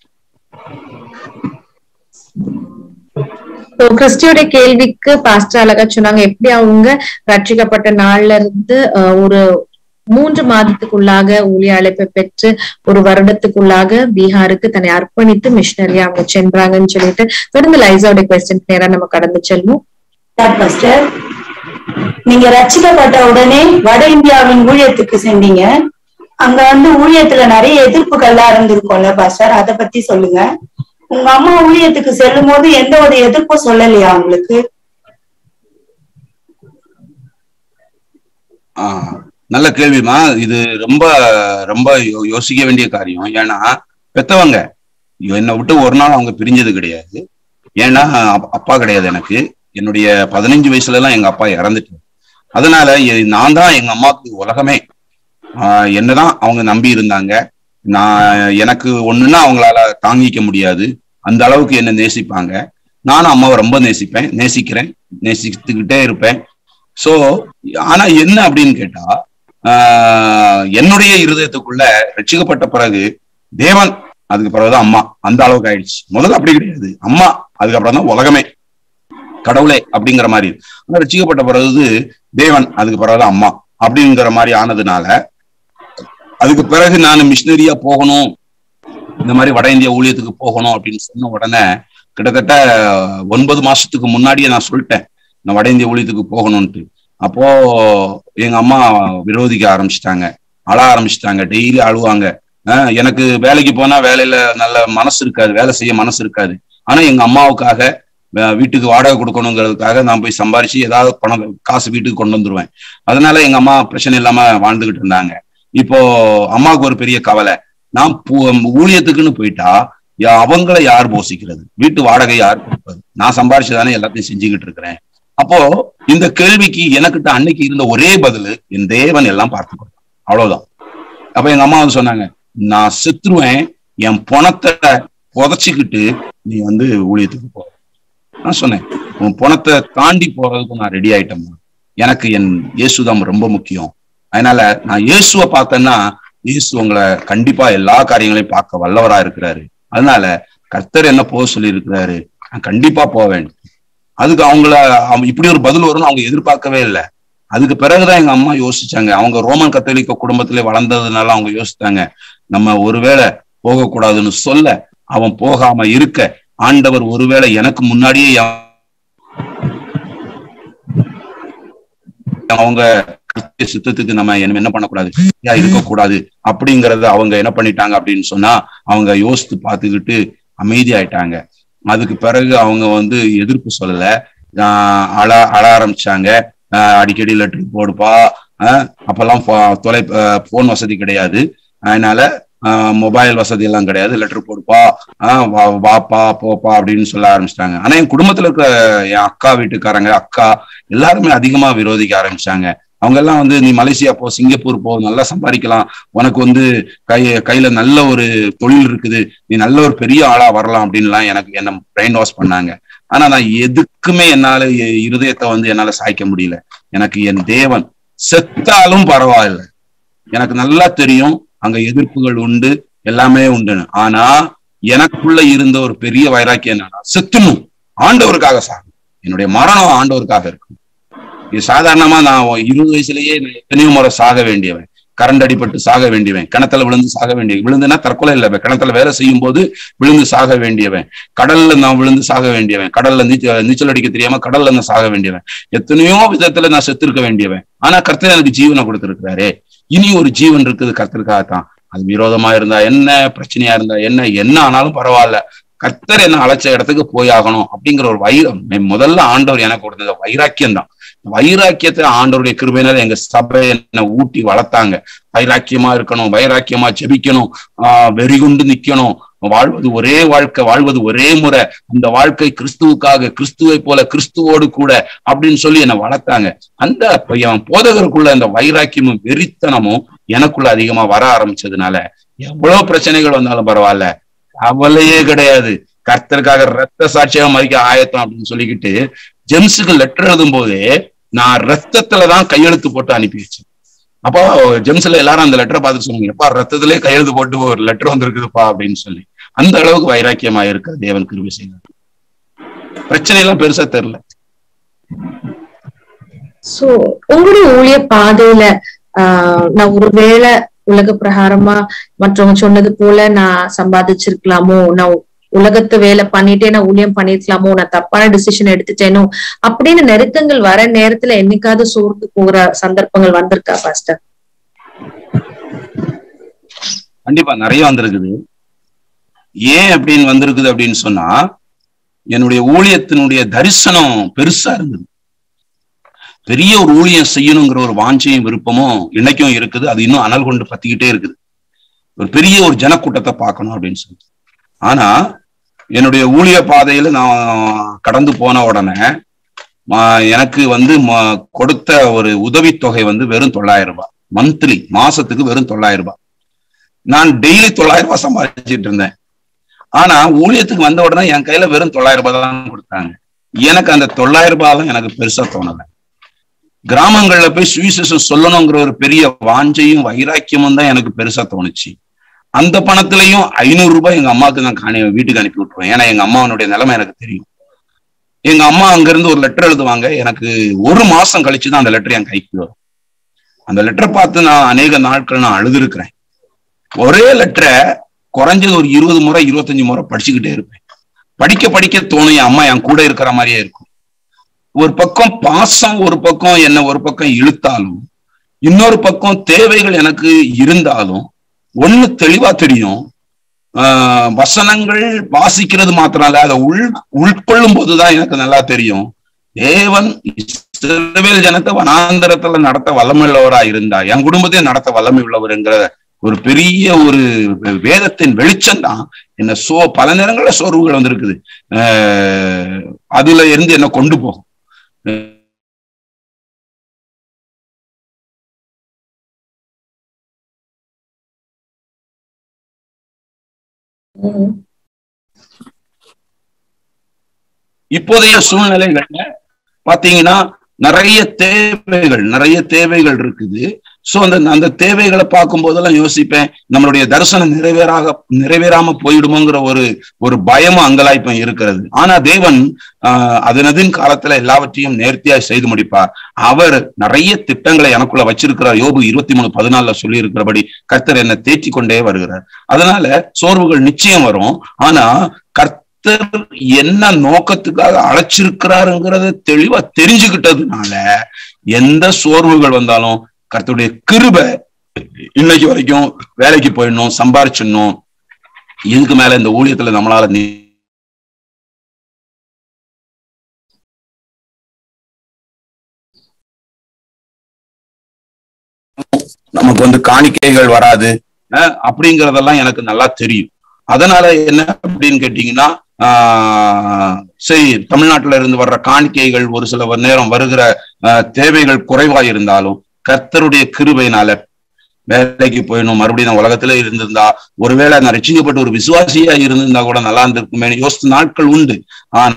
Speaker 1: So, கிறிஸ்டியோட கேள்விக்கு பாஸ்டர் அழகா சொன்னாங்க எப்படி அவங்க ரட்சிக்கப்பட்ட நாள்ல இருந்து அஹ், ஒரு மூன்று மாதத்துக்குள்ளாக ஊழிய அழைப்பை பெற்று ஒரு வருடத்துக்குள்ளாக பீகாருக்கு தன்னை அர்ப்பணித்து மிஷினரியா அவங்க சென்றாங்கன்னு சொல்லிட்டு தொடர்ந்து லைசாவோட கொஸ்டின் நேரா நம்ம கடந்து செல்வோம்
Speaker 2: சார் பாஸ்டர் நீங்க ரட்சிக்கப்பட்ட உடனே வட இந்தியாவின் ஊழியத்துக்கு சென்றீங்க அங்க வந்து ஊழியத்துல நிறைய எதிர்ப்புகள்லாம் இருந்திருக்கும்ல பாஸ்டர் அத பத்தி சொல்லுங்க உங்க அம்மா ஊழியத்துக்கு செல்லும் போது எந்த ஒரு எதிர்ப்பும் சொல்லலையா உங்களுக்கு
Speaker 4: ஆஹ் நல்ல கேள்விமா இது ரொம்ப ரொம்ப யோ- யோசிக்க வேண்டிய காரியம் ஏன்னா பெத்தவங்க என்னை விட்டு ஒரு நாள் அவங்க பிரிஞ்சது கிடையாது ஏன்னா அப்- அப்பா கிடையாது எனக்கு என்னுடைய பதினஞ்சு வயசுல எல்லாம் எங்க அப்பா இறந்துட்டாரு அதனால எ- நான் தான் எங்க அம்மாவுக்கு உலகமே ஆஹ் என்னதான் அவங்க நம்பி இருந்தாங்க நான் எனக்கு ஒண்ணுன்னா அவங்களால தாங்கிக்க முடியாது அந்த அளவுக்கு என்ன நேசிப்பாங்க நானும் அம்மாவை ரொம்ப நேசிப்பேன் நேசிக்கிறேன் நேசித்துக்கிட்டே இருப்பேன் சோ ஆனா என்ன அப்படின்னு கேட்டா ஆஹ் என்னுடைய இருதயத்துக்குள்ள ரட்சிக்கப்பட்ட பிறகு தேவன் அதுக்கு பிறகுதான் அம்மா அந்த அளவுக்கு ஆயிடுச்சு முதல்ல அப்படி கிடையாது அம்மா அதுக்கப்புறம் தான் உலகமே கடவுளே அப்படிங்கிற மாதிரி ஆனா ரட்சிக்கப்பட்ட பிறகு தேவன் அதுக்கு பிறகுதான் அம்மா அப்படிங்கிற மாதிரி ஆனதுனால அதுக்கு பிறகு நான் மிஷினரியா போகணும் இந்த மாதிரி வட இந்திய ஊழியத்துக்கு போகணும் அப்படின்னு சொன்ன உடனே கிட்டத்தட்ட ஒன்பது மாசத்துக்கு முன்னாடியே நான் சொல்லிட்டேன் நான் வட இந்திய ஊழியத்துக்கு போகணும்ட்டு அப்போ எங்க அம்மா விரோதிக்க ஆரம்பிச்சிட்டாங்க அழ ஆரம்பிச்சிட்டாங்க டெய்லி அழுவாங்க ஆஹ் எனக்கு வேலைக்கு போனா வேலையில நல்ல மனசு இருக்காது வேலை செய்ய மனசு இருக்காது ஆனா எங்க அம்மாவுக்காக வே- வீட்டுக்கு வாடகை கொடுக்கணுங்கிறதுக்காக நான் போய் சம்பாரிச்சு ஏதாவது பணம் காசு வீட்டுக்கு கொண்டு வந்துருவேன் அதனால எங்க அம்மா பிரச்சனை இல்லாம வாழ்ந்துகிட்டு இருந்தாங்க இப்போ அம்மாவுக்கு ஒரு பெரிய கவலை நான் பூ- ஊழியத்துக்குன்னு போயிட்டா யா- அவங்கள யார் போசிக்கிறது வீட்டு வாடகை யார் கொடுப்பது நான் சம்பாரிச்சுதானே எல்லாத்தையும் செஞ்சுக்கிட்டு இருக்கிறேன் அப்போ இந்த கேள்விக்கு எனக்கிட்ட அன்னைக்கு இருந்த ஒரே பதில் என் தேவன் எல்லாம் பார்த்துக்கணும் அவ்வளவுதான் அப்ப எங்க அம்மா வந்து சொன்னாங்க நான் செத்துருவேன் என் பணத்தை புதைச்சிக்கிட்டு நீ வந்து ஊழியத்துக்கு போ நான் சொன்னேன் உன் பணத்தை தாண்டி போறதுக்கு நான் ரெடி ஆயிட்டேம்மா எனக்கு என் இயேசுதான் ரொம்ப முக்கியம் அதனால நான் இயேசுவை பார்த்தேன்னா இயேசு உங்களை கண்டிப்பா எல்லா காரியங்களையும் பார்க்க வல்லவரா இருக்கிறாரு அதனால கர்த்தர் என்ன போக சொல்லி இருக்கிறாரு நான் கண்டிப்பா போவேன் அதுக்கு அவங்கள அவங்க இப்படி ஒரு பதில் வரும்னு அவங்க எதிர்பார்க்கவே இல்லை அதுக்கு பிறகுதான் எங்க அம்மா யோசிச்சாங்க அவங்க ரோமன் கத்தோலிக்க குடும்பத்திலே வளர்ந்ததுனால அவங்க யோசிச்சாங்க நம்ம ஒருவேளை போகக்கூடாதுன்னு சொல்ல அவன் போகாம இருக்க ஆண்டவர் ஒருவேளை எனக்கு முன்னாடியே என் அவங்க கிறிஸ்துவ சித்தத்துக்கு நம்ம என்ன என்ன பண்ணக்கூடாது யா இருக்கக்கூடாது அப்படிங்கறத அவங்க என்ன பண்ணிட்டாங்க அப்படின்னு சொன்னா அவங்க யோசித்து பார்த்துக்கிட்டு அமைதியாயிட்டாங்க அதுக்கு பிறகு அவங்க வந்து எதிர்ப்பு சொல்லல ஆஹ் அழ அழ ஆரம்பிச்சாங்க ஆஹ் அடிக்கடி லெட்டர் போடுப்பா ஆஹ் அப்பெல்லாம் போ- தொலை போன் வசதி கிடையாது அதனால மொபைல் வசதி எல்லாம் கிடையாது லெட்டர் போடுப்பா ஆஹ் வா வாப்பா போப்பா அப்படின்னு சொல்ல ஆரம்பிச்சிட்டாங்க ஆனா என் குடும்பத்துல இருக்கிற என் அக்கா வீட்டுக்காரங்க அக்கா எல்லாருமே அதிகமா விரோதிக்க ஆரம்பிச்சாங்க அவங்க எல்லாம் வந்து நீ மலேசியா போ சிங்கப்பூர் போ நல்லா சம்பாதிக்கலாம் உனக்கு வந்து கை கையில நல்ல ஒரு தொழில் இருக்குது நீ நல்ல ஒரு பெரிய ஆளா வரலாம் அப்படின்லாம் எனக்கு என்ன பிரெயின் வாஷ் பண்ணாங்க ஆனா நான் எதுக்குமே என்னால எ- இருதயத்தை வந்து என்னால சாய்க்க முடியல எனக்கு என் தேவன் செத்தாலும் பரவாயில்ல எனக்கு நல்லா தெரியும் அங்க எதிர்ப்புகள் உண்டு எல்லாமே உண்டுன்னு ஆனா எனக்குள்ள இருந்த ஒரு பெரிய வைராக்கியம் என்னன்னா செத்துணும் ஆண்டவருக்காக சாகணும் என்னுடைய மரணம் ஆண்டவருக்காக இருக்கும் இது சாதாரணமா நான் இருபது வயசுலயே நான் எத்தனையோ முறை சாக வேண்டியவன் கரண்ட் அடிபட்டு சாக வேண்டியவன் கிணத்துல விழுந்து சாக வேண்டிய விழுந்துனா தற்கொலை இல்லை கிணத்துல வேலை செய்யும் போது விழுந்து சாக வேண்டியவன் கடல்ல நான் விழுந்து சாக வேண்டியவன் கடல்ல நீச்சல் நீச்சல் அடிக்க தெரியாம கடல்ல நான் சாக வேண்டியவன் எத்தனையோ விதத்துல நான் செத்திருக்க வேண்டியவன் ஆனா கர்த்தர் எனக்கு ஜீவனை கொடுத்திருக்கிறாரே இனி ஒரு ஜீவன் இருக்குது கர்த்தருக்காகத்தான் அது விரோதமா இருந்தா என்ன பிரச்சனையா இருந்தா என்ன என்ன ஆனாலும் பரவாயில்ல கர்த்தர் என்ன அழைச்ச இடத்துக்கு போயாகணும் அப்படிங்கிற ஒரு வைரம் முதல்ல ஆண்டவர் எனக்கு கொடுத்தது வைராக்கியம் தான் வைராக்கியத்தை ஆண்டவருடைய கிருபையினால எங்க சபை என்னை ஊட்டி வளர்த்தாங்க வைராக்கியமா இருக்கணும் வைராக்கியமா ஜெபிக்கணும் ஆஹ் வெறிகுண்டு நிக்கணும் வாழ்வது ஒரே வாழ்க்கை வாழ்வது ஒரே முறை அந்த வாழ்க்கை கிறிஸ்துவுக்காக கிறிஸ்துவை போல கிறிஸ்துவோடு கூட அப்படின்னு சொல்லி என்னை வளர்த்தாங்க அந்த என் போதகருக்குள்ள அந்த வைராக்கியமும் வெறித்தனமும் எனக்குள்ள அதிகமா வர ஆரம்பிச்சதுனால எவ்வளவு பிரச்சனைகள் வந்தாலும் பரவாயில்ல கவலையே கிடையாது கர்த்தருக்காக ரத்த சாட்சியாக மதிக்க ஆயத்தம் அப்படின்னு சொல்லிக்கிட்டு ஜெம்ஸுக்கு லெட்டர் எழுதும் போதே நான் ரத்தத்துலதான் கையெழுத்து போட்டு அனுப்பி வச்சேன் அப்போ ஜெம்ஸ்ல எல்லாரும் அந்த லெட்டரை பார்த்து சொன்னாங்க எப்பா ரத்தத்திலே கையெழுத்து போட்டு ஒரு லெட்டர் வந்திருக்குதுப்பா அப்படின்னு சொல்லி அந்த அளவுக்கு வைராக்கியமா இருக்க தேவன் கிருபை செய்தார் பிரச்சனை எல்லாம் பெருசா தெரியல
Speaker 1: சோ உங்களுடைய ஊழிய பாதையில ஆஹ் நான் ஒருவேளை உலக பிரகாரமா மற்றவங்க சொன்னது போல நான் சம்பாதிச்சிருக்கலாமோ நான் உலகத்து வேலை பண்ணிட்டே நான் ஊழியம் பண்ணிருக்கலாமோ நான் தப்பான டிசிஷன் எடுத்துட்டேனோ அப்படின்னு நெருக்கங்கள் வர நேரத்துல என்னைக்காவது சோர்ந்து போகிற சந்தர்ப்பங்கள் வந்திருக்கா பாஸ்டர்
Speaker 4: கண்டிப்பா நிறைய வந்திருக்குது ஏன் அப்படின்னு வந்திருக்குது அப்படின்னு சொன்னா என்னுடைய ஊழியத்தினுடைய தரிசனம் பெருசா இருந்தது பெரிய ஒரு ஊழியம் செய்யணுங்கிற ஒரு வாஞ்சையும் விருப்பமும் இன்னைக்கும் இருக்குது அது இன்னும் அனல் கொண்டு பத்திக்கிட்டே இருக்குது ஒரு பெரிய ஒரு ஜனக்கூட்டத்தை பார்க்கணும் அப்படின்னு சொல்லிட்டு ஆனா என்னுடைய ஊழிய பாதையில நான் கடந்து போன உடனே மா- எனக்கு வந்து ம- கொடுத்த ஒரு உதவித்தொகை வந்து வெறும் தொள்ளாயிரம் ரூபாய் மந்த்லி மாசத்துக்கு வெறும் தொள்ளாயிரம் ரூபாய் நான் டெய்லி தொள்ளாயிரம் ரூபாய் சம்பாதிச்சிட்டு இருந்தேன் ஆனா ஊழியத்துக்கு வந்த உடனே என் கையில வெறும் தொள்ளாயிரம் ரூபாய் தான் கொடுத்தாங்க எனக்கு அந்த தொள்ளாயிரம் ரூபாய் எனக்கு பெருசா தோணல கிராமங்கள்ல போய் சுவிசேஷம் சொல்லணுங்கிற ஒரு பெரிய வாஞ்சையும் வைராக்கியமும் தான் எனக்கு பெருசா தோணுச்சு அந்த பணத்திலையும் ஐநூறு ரூபாய் எங்க அம்மாவுக்கு நான் காணி வீட்டுக்கு அனுப்பி விட்டுருவேன் ஏன்னா எங்க அம்மாவனுடைய நிலைமை எனக்கு தெரியும் எங்க அம்மா அங்க இருந்து ஒரு லெட்டர் எழுதுவாங்க எனக்கு ஒரு மாசம் கழிச்சு தான் அந்த லெட்டர் என் கைக்கு வரும் அந்த லெட்டரை பார்த்து நான் அநேக நாட்கள் நான் அழுதுருக்கிறேன் ஒரே லெட்டரை குறைஞ்சது ஒரு இருபது முறை இருபத்தஞ்சு முறை படிச்சுக்கிட்டே இருப்பேன் படிக்க படிக்க தோணும் என் அம்மா என் கூட இருக்கிற மாதிரியே இருக்கும் ஒரு பக்கம் பாசம் ஒரு பக்கம் என்ன ஒரு பக்கம் இழுத்தாலும் இன்னொரு பக்கம் தேவைகள் எனக்கு இருந்தாலும் ஒண்ணு தெளிவா தெரியும் ஆஹ் வசனங்கள் வாசிக்கிறது மாத்திரம் இல்ல அதை உள் உட்கொள்ளும் போதுதான் எனக்கு நல்லா தெரியும் தேவன் இஸ்ரவேல் ஜனத்தை வனாந்தரத்துல நடத்த வல்லமையுள்ளவரா இருந்தா என் குடும்பத்தையும் நடத்த வல்லமை உள்ளவர்ங்கிற ஒரு பெரிய ஒரு வேதத்தின் வெளிச்சம் தான் என்ன சோ பல நேரங்கள்ல சோர்வுகள் வந்திருக்குது ஆஹ் அதுல இருந்து என்ன கொண்டு போகும்
Speaker 1: உம்
Speaker 4: இப்போதைய சூழ்நிலைகள்ல பாத்தீங்கன்னா நிறைய தேவைகள் நிறைய தேவைகள் இருக்குது சோ அந்த அந்த தேவைகளை பார்க்கும் போதெல்லாம் யோசிப்பேன் நம்மளுடைய தரிசனம் நிறைவேறாக நிறைவேறாம போயிடுமோங்கிற ஒரு ஒரு பயமும் அங்கலாய்ப்பும் இருக்கிறது ஆனா தேவன் ஆஹ் அதனதின் காலத்துல எல்லாவற்றையும் நேர்த்தியா செய்து முடிப்பார் அவர் நிறைய திட்டங்களை எனக்குள்ள வச்சிருக்கிறார் யோபு இருபத்தி மூணு பதினாலுல சொல்லி இருக்கிறபடி கர்த்தர் என்னை தேற்றி கொண்டே வருகிறார் அதனால சோர்வுகள் நிச்சயம் வரும் ஆனா கர்த்தர் என்ன நோக்கத்துக்காக அழைச்சிருக்கிறாருங்கிறத தெளிவா தெரிஞ்சுக்கிட்டதுனால எந்த சோர்வுகள் வந்தாலும் கர்த்தருடைய கிருபை இன்னைக்கு வரைக்கும் வேலைக்கு போயிடணும் சம்பாரிச்சிடணும் இதுக்கு மேல இந்த ஊழியத்துல நம்மளால நீ நமக்கு வந்து காணிக்கைகள் வராது அஹ், அப்படிங்கறதெல்லாம் எனக்கு நல்லா தெரியும் அதனால என்ன அப்படின்னு கேட்டீங்கன்னா ஆஹ், சரி தமிழ்நாட்டுல இருந்து வர்ற காணிக்கைகள் ஒரு சில நேரம் வருகிற ஆஹ், தேவைகள் குறைவா இருந்தாலும் கர்த்தருடைய கிருபையினால வேலைக்கு போயிடணும் மறுபடியும் நான் உலகத்துல இருந்திருந்தா ஒருவேளை நான் ரட்சிக்கப்பட்ட ஒரு விசுவாசியா இருந்திருந்தா கூட நல்லா இருந்திருக்குமே யோசித்த நாட்கள் உண்டு ஆனா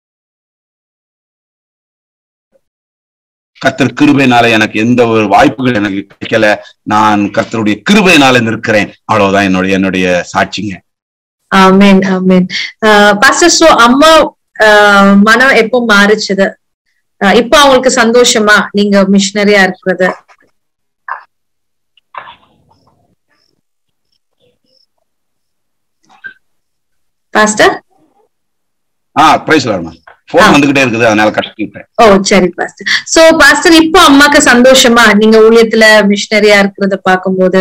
Speaker 4: கர்த்தர் கிருபையினால எனக்கு எந்த ஒரு வாய்ப்புகள் எனக்கு கிடைக்கல நான் கர்த்தருடைய கிருபையினால நிற்கிறேன் அவ்வளவுதான் என்னுடைய என்னுடைய சாட்சிங்க
Speaker 1: ஆமென் ஆமென் பாஸ்டர் சோ அம்மா ஆஹ், மனம் எப்போ மாறுச்சுது ஆஹ், இப்போ அவங்களுக்கு சந்தோஷமா நீங்க மிஷினரியா இருக்கிறது பாஸ்டர்
Speaker 4: ஆ பிரைஸ் லார்மா போன் வந்துகிட்டே இருக்குது அதனால கஷ்டப்பட்டேன்
Speaker 1: ஓ சரி பாஸ்டர் சோ பாஸ்டர் இப்போ அம்மாக்கு சந்தோஷமா நீங்க ஊழியத்துல மிஷினரியா இருக்கிறத பார்க்கும்போது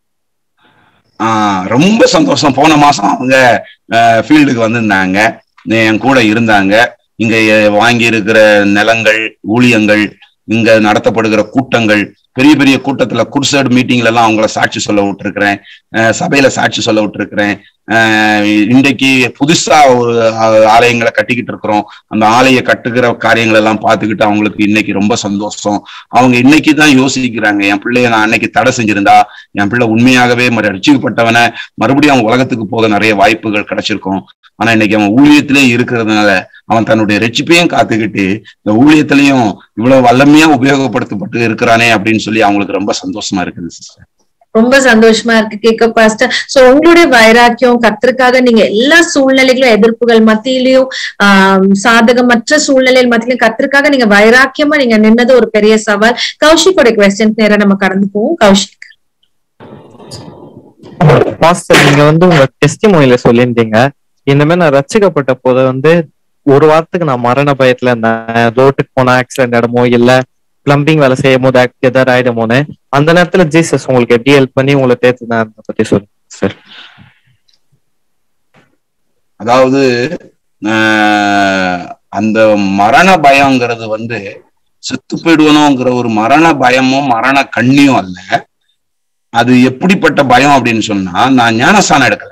Speaker 4: ஆஹ் ரொம்ப சந்தோஷம் போன மாசம் அவங்க ஃபீல்டுக்கு வந்திருந்தாங்க என் கூட இருந்தாங்க இங்க வாங்கி இருக்கிற நிலங்கள் ஊழியங்கள் இங்க நடத்தப்படுகிற கூட்டங்கள் பெரிய பெரிய கூட்டத்துல குர்சட் மீட்டிங்ல எல்லாம் அவங்கள சாட்சி சொல்ல விட்டுருக்கிறேன் அஹ் சபையில சாட்சி சொல்ல விட்டுருக்கிறேன் அஹ் இன்றைக்கு புதுசா ஒரு ஆ- ஆலயங்களை கட்டிக்கிட்டு இருக்கிறோம் அந்த ஆலய கட்டுகிற காரியங்கள் எல்லாம் பார்த்துக்கிட்டு அவங்களுக்கு இன்னைக்கு ரொம்ப சந்தோஷம் அவங்க இன்னைக்கு தான் யோசிக்கிறாங்க என் பிள்ளைய நான் அன்னைக்கு தடை செஞ்சிருந்தா என் பிள்ளை உண்மையாகவே மறு ரட்சிக்கப்பட்டவனை மறுபடியும் அவன் உலகத்துக்கு போக நிறைய வாய்ப்புகள் கிடைச்சிருக்கும் ஆனா இன்னைக்கு அவன் ஊழியத்திலே இருக்கிறதுனால அவன் தன்னுடைய ரட்சிப்பையும் காத்துக்கிட்டு இந்த ஊழியத்திலையும் இவ்வளவு வல்லமையா உபயோகப்படுத்தப்பட்டு இருக்கிறானே அப்படின்னு சொல்லி அவங்களுக்கு ரொம்ப சந்தோஷமா இருக்குது சிஸ்டர்
Speaker 1: ரொம்ப சந்தோஷமா இருக்கு கேட்க பாஸ்டர் சோ உங்களுடைய வைராக்கியம் கத்திற்காக நீங்க எல்லா சூழ்நிலைகளும் எதிர்ப்புகள் மத்தியிலையும் ஆஹ் சாதகமற்ற சூழ்நிலையில் மத்தியிலும் கத்திற்காக நீங்க வைராக்கியமா நீங்க நின்னது ஒரு பெரிய சவால் கௌஷிக்கோட கொஸ்டின் நேரம் நம்ம கடந்து போவோம் கௌஷிக்
Speaker 7: பாஸ்டர் நீங்க வந்து உங்க டெஸ்டிமோனில சொல்லியிருந்தீங்க இந்த மாதிரி நான் ரசிக்கப்பட்ட போது வந்து ஒரு வாரத்துக்கு நான் மரண பயத்துல இருந்தேன் ரோட்டுக்கு போன ஆக்சிடென்ட் இடமோ இல்ல பிளம்பிங் வேலை செய்யும் போது act- ஏதாவது ஆயிடுமோன்னு அந்த நேரத்துல ஜீசஸ் உங்களுக்கு எப்படி ஹெல்ப் பண்ணி உங்களை தேர்த்துனா பத்தி சொல்லுங்க சார்
Speaker 4: அதாவது ஆஹ், அந்த மரண பயம்ங்கிறது வந்து செத்து போயிடுவனோங்கிற ஒரு மரண பயமும் மரண கண்ணியும் அல்ல அது எப்படிப்பட்ட பயம் அப்படின்னு சொன்னா நான் ஞானஸ்தானம் எடுக்கல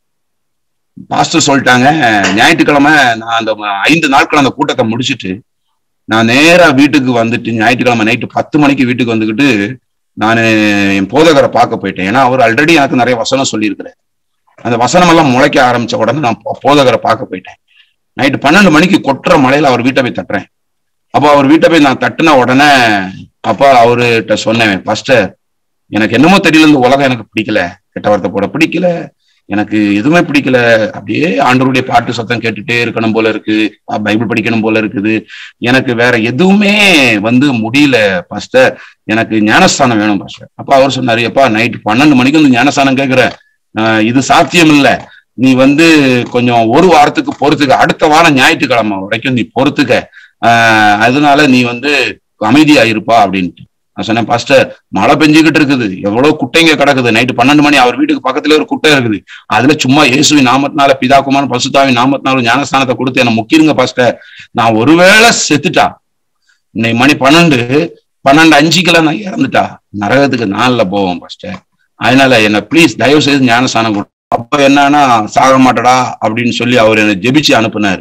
Speaker 4: பாஸ்டர் சொல்லிட்டாங்க ஞாயிற்றுக்கிழமை நான் அந்த ஐந்து நாட்கள் அந்த கூட்டத்தை முடிச்சிட்டு நான் நேரா வீட்டுக்கு வந்துட்டு ஞாயிற்றுக்கிழமை நைட்டு பத்து மணிக்கு வீட்டுக்கு வந்துக்கிட்டு நான் என் போதகரை பார்க்க போயிட்டேன் ஏன்னா அவர் ஆல்ரெடி எனக்கு நிறைய வசனம் சொல்லியிருக்கிறார் அந்த வசனம் எல்லாம் முளைக்க ஆரம்பிச்ச உடனே நான் போ- போதகரை பார்க்க போயிட்டேன் நைட்டு பன்னெண்டு மணிக்கு கொட்டுற மழையில அவர் வீட்டை போய் தட்டுறேன் அப்போ அவர் வீட்டை போய் நான் தட்டின உடனே அப்பா அவர்கிட்ட சொன்னேன் பாஸ்டர் எனக்கு என்னமோ தெரியல இந்த உலகம் எனக்கு பிடிக்கல கெட்ட வார்த்தை போட பிடிக்கல எனக்கு எதுவுமே பிடிக்கல அப்படியே ஆண்டவருடைய பாட்டு சத்தம் கேட்டுட்டே இருக்கணும் போல இருக்கு அஹ் பைபிள் படிக்கணும் போல இருக்குது எனக்கு வேற எதுவுமே வந்து முடியல பாஸ்டர் எனக்கு ஞானஸ்தானம் வேணும் பாஸ்டர் அப்ப அவர் சொன்னாரு எப்பா நைட்டு பன்னெண்டு மணிக்கு வந்து ஞானஸ்தானம் கேக்குற ஆஹ் இது சாத்தியம் இல்ல நீ வந்து கொஞ்சம் ஒரு வாரத்துக்கு பொறுத்துக்க அடுத்த வாரம் ஞாயிற்றுக்கிழமை வரைக்கும் நீ பொறுத்துக்க ஆஹ் அதனால நீ வந்து அமைதியா இருப்பா அப்படின்ட்டு நான் சொன்னேன் பாஸ்டர் மழை பெஞ்சுக்கிட்டு இருக்குது எவ்வளவு குட்டைங்க கிடக்குது நைட்டு பன்னெண்டு மணி அவர் வீட்டுக்கு பக்கத்துல ஒரு குட்டை இருக்குது அதுல சும்மா இயேசுவின் நாமத்தினால பிதாக்குமார் பசுதாவின் நாமத்தினால ஞானஸ்தானத்தை கொடுத்து என்ன முக்கிருங்க பாஸ்டர் நான் ஒருவேளை செத்துட்டா இன்னைக்கு மணி பன்னெண்டு பன்னெண்டு அஞ்சுக்கெல்லாம் நான் இறந்துட்டா நரகத்துக்கு நாள்ல போவோம் பாஸ்டர் அதனால என்ன ப்ளீஸ் தயவு செய்து ஞானஸ்தானம் கொடு அப்ப என்னன்னா சாக மாட்டடா அப்படின்னு சொல்லி அவர் என்னை ஜெபிச்சு அனுப்புனாரு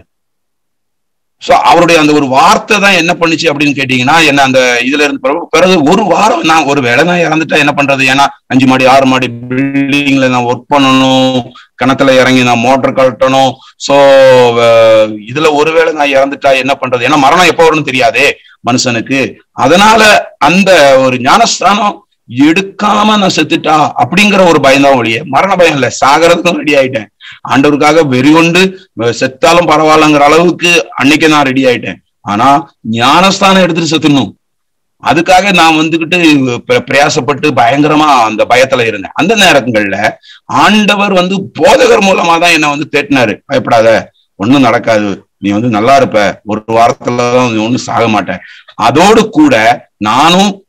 Speaker 4: சோ அவருடைய அந்த ஒரு வார்த்தை தான் என்ன பண்ணுச்சு அப்படின்னு கேட்டீங்கன்னா என்ன அந்த இதுல இருந்து பிறகு பிறகு ஒரு வாரம் நான் ஒரு வேலை நான் இறந்துட்டா என்ன பண்றது ஏன்னா அஞ்சு மாடி ஆறு மாடி பில்டிங்ல நான் ஒர்க் பண்ணணும் கிணத்துல இறங்கி நான் மோட்டர் கழட்டணும் சோ இதுல ஒருவேளை நான் இறந்துட்டா என்ன பண்றது ஏன்னா மரணம் எப்போ வரும்னு தெரியாதே மனுஷனுக்கு அதனால அந்த ஒரு ஞானஸ்தானம் எடுக்காம நான் செத்துட்டா அப்படிங்கிற ஒரு பயம்தான் ஒழிய மரண பயம் இல்ல சாகிறதுக்கும் ரெடி ஆயிட்டேன் ஆண்டவருக்காக வெறி கொண்டு செத்தாலும் பரவாயில்லங்கிற அளவுக்கு அன்னைக்கு நான் ரெடி ஆயிட்டேன் ஆனா ஞானஸ்தானம் எடுத்துட்டு செத்துடணும் அதுக்காக நான் வந்துகிட்டு பிர- பிரயாசப்பட்டு பயங்கரமா அந்த பயத்துல இருந்தேன் அந்த நேரங்கள்ல ஆண்டவர் வந்து போதகர் மூலமா தான் என்ன வந்து தேட்டினாரு பயப்படாத ஒண்ணும் நடக்காது நீ வந்து நல்லா இருப்ப ஒரு வாரத்துல தான் நீ ஒண்ணும் சாக மாட்ட அதோடு கூட நானும்